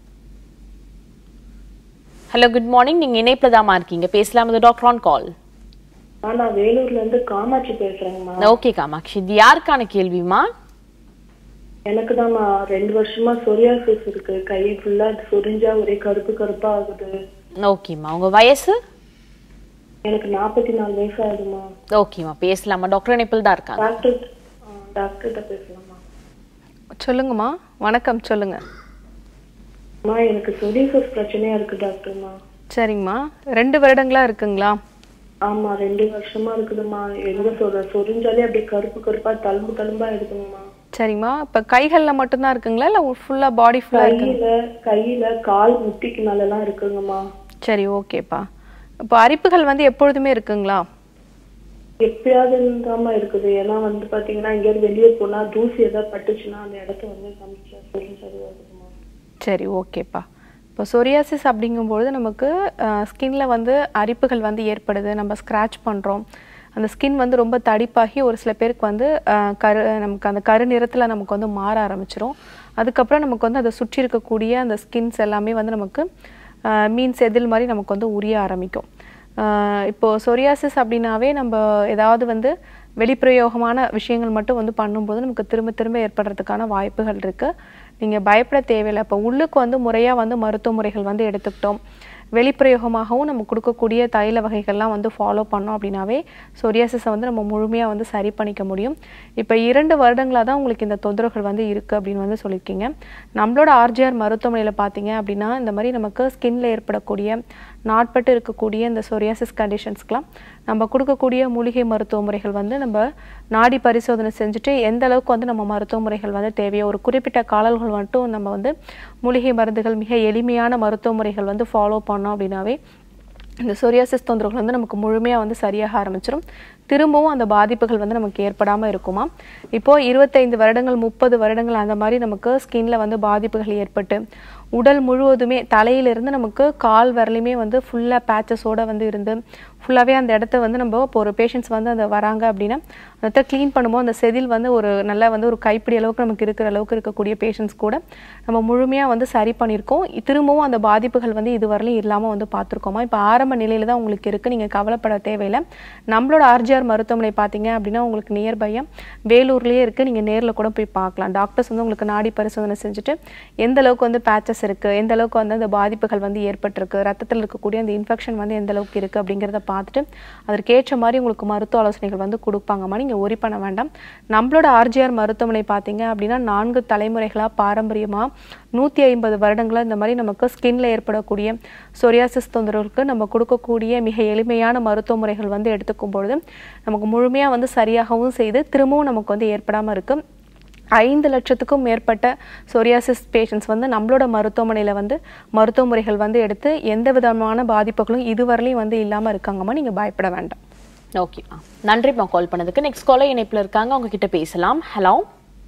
ஹலோ குட் மார்னிங் நீங்க இணைப்புல தாமா இருக்கீங்க பேசலாம் இது டாக்டர் ஆன் கால் ஆ, நான் வேலூர்ல இருந்து காமாட்சி பேசுறேங்கம்மா ஓகே காமாட்சி இது யாருக்கான கேள்விமா எனக்கு தான்மா ரெண்டு வருஷமா சொரியாசிஸ் இருக்கு கை ஃபுல்லா சொரிஞ்சா ஒரே கருப்பு கருப்பா ஆகுது ஓகேம்மா உங்க வயசு எனக்கு நாற்பத்தி நாலு வயசு ஆகுதுமா ஓகேம்மா பேசலாமா டாக்டர் இணைப்பில் தான் இருக்காங்க டாக்டர் டாக்டர்கிட்ட பேசலாமா சொல்லுங்கம்மா வணக்கம் சொல்லுங்க அம்மா எனக்கு சொரியாசிஸ் பிரச்சனையா இருக்கு டாக்டர்மா சரிங்கம்மா ரெண்டு வருடங்களா இருக்குங்களா ஆமா ரெண்டு வருஷமா இருக்குதும்மா எங்க சொல்ற சொரிஞ்சாலே அப்படியே கருப்பு கருப்பா தழும்பு தழும்பா இருக்குங்கம்மா சரிங்கம்மா இப்போ கைகளில் மட்டும்தான் இருக்குங்களா இல்லை ஃபுல்லாக பாடி ஃபுல்லாக இருக்குங்க கையில கையில கால் முட்டிக்கு மேல எல்லாம் இருக்குங்கம்மா சரி ஓகேப்பா இப்போ அரிப்புகள் வந்து எப்பொழுதுமே இருக்குங்களா எப்பயாவது தாம்மா இருக்குது ஏன்னா வந்து பாத்தீங்கன்னா எங்கேயாவது வெளியே போனா தூசி ஏதாவது பட்டுச்சுன்னா அந்த இடத்த வந்து சமைச்சா சொரிஞ்சது வருதுமா சரி ஓகேப்பா இப்போ சொரியாசிஸ் அப்படிங்கும்பொழுது நமக்கு ஸ்கின்ல வந்து அரிப்புகள் வந்து ஏற்படுது நம்ம ஸ்க்ராட்ச் பண்ணுறோம் அந்த ஸ்கின் வந்து ரொம்ப தடிப்பாகி ஒரு சில பேருக்கு வந்து அஹ், கரு நமக்கு அந்த கரு நிறத்தில் நமக்கு வந்து மாற ஆரம்பிச்சிரும் அதுக்கப்புறம் நமக்கு வந்து அதை சுற்றி இருக்கக்கூடிய அந்த ஸ்கின்ஸ் எல்லாமே வந்து நமக்கு அஹ், மீன் செதில் மாதிரி நமக்கு வந்து உரிய ஆரம்பிக்கும் ஆஹ் இப்போ சொரியாசிஸ் அப்படின்னாவே நம்ம ஏதாவது வந்து வெளிப்பிரயோகமான விஷயங்கள் மட்டும் வந்து பண்ணும்போது நமக்கு திரும்ப திரும்ப ஏற்படுறதுக்கான வாய்ப்புகள் இருக்குது நீங்கள் பயப்பட தேவையில்லை இப்போ உள்ளுக்கு வந்து முறையாக வந்து மருத்துவ முறைகள் வந்து எடுத்துக்கிட்டோம் வெளிப்பிரயோகமாகவும் நம்ம கொடுக்கக்கூடிய தைல வகைகள்லாம் வந்து ஃபாலோ பண்ணோம் அப்படின்னாவே சொரியாசிஸை வந்து நம்ம முழுமையாக வந்து சரி பண்ணிக்க முடியும் இப்போ இரண்டு வருடங்களாக தான் உங்களுக்கு இந்த தொந்தரவுகள் வந்து இருக்குது அப்படின்னு வந்து சொல்லியிருக்கீங்க நம்மளோட ஆர்ஜிஆர் மருத்துவமனையில் பார்த்தீங்க அப்படின்னா இந்த மாதிரி நமக்கு ஸ்கின்ல ஏற்படக்கூடிய நாட்பட்டு இருக்கக்கூடிய இந்த சொரியாசிஸ் கண்டிஷன்ஸ்க்கெலாம் நம்ம கொடுக்கக்கூடிய மூலிகை மருத்துவ முறைகள் வந்து நம்ம நாடி பரிசோதனை செஞ்சுட்டு எந்த அளவுக்கு வந்து நம்ம மருத்துவ முறைகள் வந்து தேவையோ ஒரு குறிப்பிட்ட காலங்கள் மட்டும் நம்ம வந்து மூலிகை மருந்துகள் மிக எளிமையான மருத்துவ முறைகள் வந்து ஃபாலோ பண்ணோம் அப்படின்னாவே இந்த சொரியாசிஸ் தொந்தரவுகள் வந்து நமக்கு முழுமையாக வந்து சரியாக ஆரம்பிச்சிடும் திரும்பவும் அந்த பாதிப்புகள் வந்து நமக்கு ஏற்படாமல் இருக்குமா இப்போது இருபத்தைந்து வருடங்கள் முப்பது வருடங்கள் அந்த மாதிரி நமக்கு ஸ்கின்ல வந்து பாதிப்புகள் ஏற்பட்டு உடல் முழுவதுமே தலையிலிருந்து நமக்கு கால் வரலையுமே வந்து ஃபுல்லாக பேச்சஸோட வந்து இருந்து ஃபுல்லாகவே அந்த இடத்த வந்து நம்ம இப்போ ஒரு பேஷண்ட்ஸ் வந்து அந்த வராங்க அப்படின்னா அந்த இடத்த க்ளீன் பண்ணும்போது அந்த செதில் வந்து ஒரு நல்லா வந்து ஒரு கைப்பிடி அளவுக்கு நமக்கு இருக்கிற அளவுக்கு இருக்கக்கூடிய பேஷண்ட்ஸ் கூட நம்ம முழுமையாக வந்து சரி பண்ணியிருக்கோம் திரும்பவும் அந்த பாதிப்புகள் வந்து இதுவரையிலும் இல்லாமல் வந்து பார்த்துருக்கோமா இப்போ ஆரம்ப நிலையில் தான் உங்களுக்கு இருக்குது நீங்கள் கவலைப்பட தேவையில்லை நம்மளோட ஆர்ஜிஆர் மருத்துவமனை பார்த்தீங்க அப்படின்னா உங்களுக்கு நியர்பையாக வேலூர்லேயே இருக்குது நீங்கள் நேரில் கூட போய் பார்க்கலாம் டாக்டர்ஸ் வந்து உங்களுக்கு நாடி பரிசோதனை செஞ்சுட்டு எந்த அளவுக்கு வந்து பேச்சஸ் இருக்குது எந்த அளவுக்கு வந்து அந்த பாதிப்புகள் வந்து ஏற்பட்டிருக்கு ரத்தத்தில் இருக்கக்கூடிய அந்த இன்ஃபெக்ஷன் வந்து எந்த அளவுக்கு இருக்குது அப்படிங்கிறத பார்த்துட்டு அதற்கேற்ற மாதிரி உங்களுக்கு மருத்துவ ஆலோசனைகள் வந்து கொடுப்பாங்கம்மா நீங்கள் ஒரி பண்ண வேண்டாம் நம்மளோட ஆர்ஜிஆர் மருத்துவமனை பார்த்தீங்க அப்படின்னா நான்கு தலைமுறைகளாக பாரம்பரியமாக நூற்றி ஐம்பது வருடங்களாக இந்த மாதிரி நமக்கு ஸ்கின்ல ஏற்படக்கூடிய சொரியாசிஸ் தொந்தரவுக்கு நம்ம கொடுக்கக்கூடிய மிக எளிமையான மருத்துவ முறைகள் வந்து எடுத்துக்கும் பொழுது நமக்கு முழுமையாக வந்து சரியாகவும் செய்து திரும்பவும் நமக்கு வந்து ஏற்படாமல் இருக்குது ஐந்து லட்சத்துக்கும் மேற்பட்ட சொரியாசிஸ் பேஷண்ட்ஸ் வந்து நம்மளோட மருத்துவமனையில் வந்து மருத்துவ முறைகள் வந்து எடுத்து எந்த விதமான பாதிப்புகளும் இதுவரையிலும் வந்து இல்லாமல் இருக்காங்கம்மா நீங்கள் பயப்பட வேண்டாம் ஓகே நன்றிம்மா கால் பண்ணதுக்கு நெக்ஸ்ட் காலர் இணைப்பில் இருக்காங்க அவங்க கிட்ட பேசலாம் ஹலோ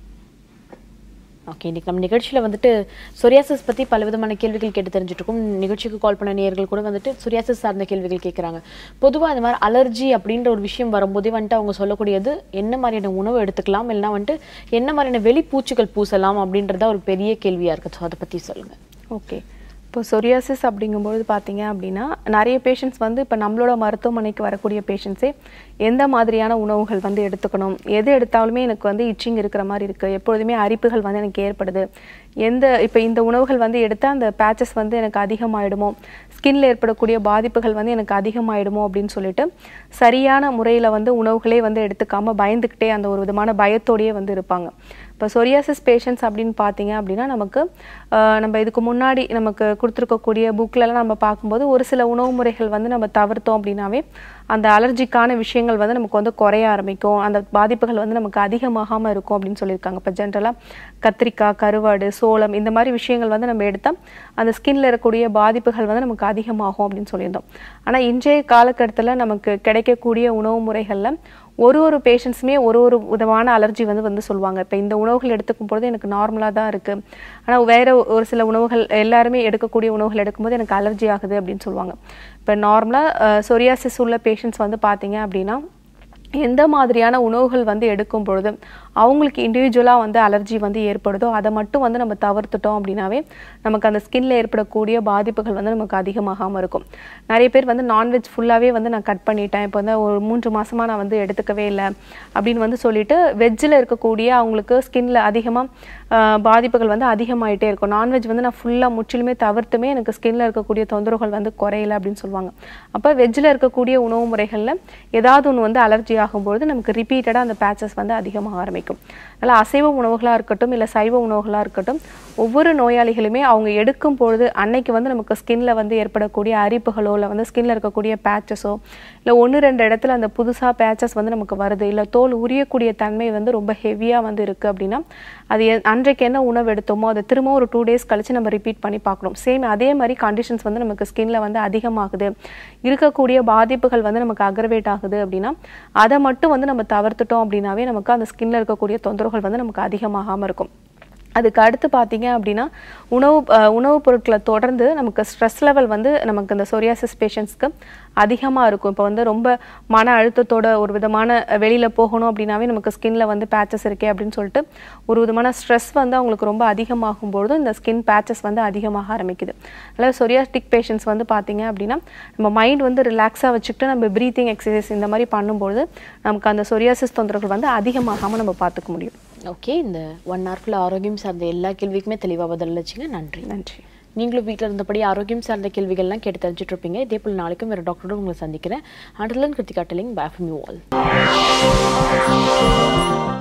ஓகே இன்னைக்கு நம்ம நிகழ்ச்சியில் வந்துட்டு சொரியாசிஸ் பற்றி பல விதமான கேள்விகள் கேட்டு தெரிஞ்சுட்டு இருக்கோம் நிகழ்ச்சிக்கு கால் பண்ண நேயர்கள் கூட வந்துட்டு சொரியாசிஸ் சார்ந்த கேள்விகள் கேட்குறாங்க பொதுவாக இந்த மாதிரி அலர்ஜி அப்படின்ற ஒரு விஷயம் வரும்போதே வந்துட்டு அவங்க சொல்லக்கூடியது என்ன மாதிரியான உணவு எடுத்துக்கலாம் இல்லைன்னா வந்துட்டு என்ன மாதிரியான வெளிப்பூச்சிகள் பூசலாம் அப்படின்றத ஒரு பெரிய கேள்வியாக இருக்குது ஸோ அதை பற்றி சொல்லுங்கள் ஓகே இப்போ சொரியாசிஸ் அப்படிங்கும்பொழுது பார்த்தீங்க அப்படின்னா நிறைய பேஷண்ட்ஸ் வந்து இப்போ நம்மளோட மருத்துவமனைக்கு வரக்கூடிய பேஷண்ட்ஸே எந்த மாதிரியான உணவுகள் வந்து எடுத்துக்கணும் எது எடுத்தாலுமே எனக்கு வந்து இச்சிங் இருக்கிற மாதிரி இருக்குது எப்பொழுதுமே அரிப்புகள் வந்து எனக்கு ஏற்படுது எந்த இப்போ இந்த உணவுகள் வந்து எடுத்தால் அந்த பேச்சஸ் வந்து எனக்கு அதிகமாயிடுமோ ஸ்கின்ல ஏற்படக்கூடிய பாதிப்புகள் வந்து எனக்கு அதிகமாயிடுமோ அப்படின்னு சொல்லிட்டு சரியான முறையில் வந்து உணவுகளே வந்து எடுத்துக்காம பயந்துக்கிட்டே அந்த ஒரு விதமான பயத்தோடயே வந்து இருப்பாங்க இப்போ சொரியாசிஸ் பேஷண்ட்ஸ் அப்படின்னு பார்த்தீங்க அப்படின்னா நமக்கு ஆஹ், நம்ம இதுக்கு முன்னாடி நமக்கு கொடுத்துருக்கக்கூடிய புக்லலாம் நம்ம பார்க்கும்போது ஒரு சில உணவு முறைகள் வந்து நம்ம தவிர்த்தோம் அப்படின்னாவே அந்த அலர்ஜிக்கான விஷயங்கள் வந்து நமக்கு வந்து குறைய ஆரம்பிக்கும் அந்த பாதிப்புகள் வந்து நமக்கு அதிகமாகாமல் இருக்கும் அப்படின்னு சொல்லியிருக்காங்க இப்போ ஜென்ரலாக கத்திரிக்காய் கருவாடு சோளம் இந்த மாதிரி விஷயங்கள் வந்து நம்ம எடுத்தால் அந்த ஸ்கின்ல இருக்கக்கூடிய பாதிப்புகள் வந்து நமக்கு அதிகமாகும் அப்படின்னு சொல்லியிருந்தோம் ஆனால் இன்றைய காலகட்டத்தில் நமக்கு கிடைக்கக்கூடிய உணவு முறைகளில் ஒரு ஒரு பேஷண்ட்ஸுமே ஒரு ஒரு விதமான அலர்ஜி வந்து வந்து சொல்லுவாங்க இப்போ இந்த உணவுகள் எடுத்துக்கும் பொழுது எனக்கு நார்மலாக தான் இருக்குது ஆனால் வேற ஒரு சில உணவுகள் எல்லாருமே எடுக்கக்கூடிய உணவுகள் எடுக்கும்போது எனக்கு அலர்ஜி ஆகுது அப்படின்னு சொல்லுவாங்க இப்போ நார்மலாக சொரியாசிஸ் உள்ள பேஷண்ட்ஸ் வந்து பார்த்தீங்க அப்படின்னா எந்த மாதிரியான உணவுகள் வந்து எடுக்கும் பொழுது அவங்களுக்கு இண்டிவிஜுவலாக வந்து அலர்ஜி வந்து ஏற்படுதோ அதை மட்டும் வந்து நம்ம தவிர்த்துட்டோம் அப்படின்னாவே நமக்கு அந்த ஸ்கின்ல ஏற்படக்கூடிய பாதிப்புகள் வந்து நமக்கு அதிகமாகாமல் இருக்கும் நிறைய பேர் வந்து நான்வெஜ் ஃபுல்லாகவே வந்து நான் கட் பண்ணிட்டேன் இப்போ வந்து ஒரு மூன்று மாசமா நான் வந்து எடுத்துக்கவே இல்லை அப்படின்னு வந்து சொல்லிட்டு வெஜ்ஜில் இருக்கக்கூடிய அவங்களுக்கு ஸ்கின்ல அதிகமாக பாதிப்புகள் வந்து அதிகமாயிட்டே இருக்கும் நான்வெஜ் வந்து நான் ஃபுல்லாக முற்றிலுமே தவிர்த்துமே எனக்கு ஸ்கின்ல இருக்கக்கூடிய தொந்தரவுகள் வந்து குறையல அப்படின்னு சொல்லுவாங்க அப்போ வெஜ்ஜில் இருக்கக்கூடிய உணவு முறைகளில் ஏதாவது ஒன்று வந்து அலர்ஜி ஆகும்பொழுது நமக்கு ரிப்பீட்டடாக அந்த பேச்சஸ் வந்து அதிகமாக ஆரம்பிக்கும் அதனால் அசைவ உணவுகளாக இருக்கட்டும் இல்லை சைவ உணவுகளாக இருக்கட்டும் ஒவ்வொரு நோயாளிகளுமே அவங்க எடுக்கும் பொழுது அன்னைக்கு வந்து நமக்கு ஸ்கின்ல வந்து ஏற்படக்கூடிய அரிப்புகளோ இல்லை வந்து ஸ்கின்ல இருக்கக்கூடிய பேச்சஸோ இல்லை ஒன்று ரெண்டு இடத்துல அந்த புதுசாக பேச்சஸ் வந்து நமக்கு வருது இல்லை தோல் உரியக்கூடிய தன்மை வந்து ரொம்ப ஹெவியாக வந்து இருக்குது அப்படின்னா அது எ- அன்றைக்கு என்ன உணவு எடுத்தோமோ அதை திரும்ப ஒரு டூ டேஸ் கழிச்சு நம்ம ரிப்பீட் பண்ணி பார்க்கணும் சேம் அதே மாதிரி கண்டிஷன்ஸ் வந்து நமக்கு ஸ்கின்ல வந்து அதிகமாகுது இருக்கக்கூடிய பாதிப்புகள் வந்து நமக்கு அக்ரவேட் ஆகுது அப்படின்னா அதை மட்டும் வந்து நம்ம தவிர்த்துட்டோம் அப்படின்னாவே நமக்கு அந்த ஸ்கின்ல இருக்கக்கூடிய தொந்தரவுகள் வந்து நமக்கு அதிகமாகாமல் இருக்கும் அதுக்கு அடுத்து பார்த்தீங்க அப்படின்னா உணவு அஹ், உணவுப் பொருட்களை தொடர்ந்து நமக்கு ஸ்ட்ரெஸ் லெவல் வந்து நமக்கு இந்த சொரியாசிஸ் பேஷண்ட்ஸ்க்கு அதிகமாக இருக்கும் இப்போ வந்து ரொம்ப மன அழுத்தத்தோட ஒரு விதமான வெளியில் போகணும் அப்படின்னாவே நமக்கு ஸ்கின்ல வந்து பேச்சஸ் இருக்கே அப்படின்னு சொல்லிட்டு ஒரு விதமான ஸ்ட்ரெஸ் வந்து அவங்களுக்கு ரொம்ப அதிகமாகும் பொழுதும் இந்த ஸ்கின் பேச்சஸ் வந்து அதிகமாக ஆரம்பிக்குது அதாவது சொரியாஸ்டிக் பேஷண்ட்ஸ் வந்து பார்த்தீங்க அப்படின்னா நம்ம மைண்ட் வந்து ரிலாக்ஸாக வச்சுக்கிட்டு நம்ம ப்ரீத்திங் எக்ஸசைஸ் இந்த மாதிரி பண்ணும்பொழுது நமக்கு அந்த சொரியாசிஸ் தொந்தரவுகள் வந்து அதிகமாகாமல் நம்ம பார்த்துக்க முடியும் ஓகே இந்த ஒன் ஹவர் ஃபுல் ஆரோக்கியம் சார்ந்த எல்லா கேள்விக்குமே தெளிவாக பதிலளிச்சிங்க நன்றி நன்றி நீங்களும் வீட்டில் இருந்தபடி ஆரோக்கியம் சார்ந்த கேள்விகள்லாம் கேட்டு தெரிஞ்சுட்டு இருப்பீங்க இதே போல் நாளைக்கும் வேறு டாக்டரோட உங்களை சந்திக்கிறேன் அண்டர்லன் கிருத்திகா டெலிங் பேஃபம் யூ ஆல்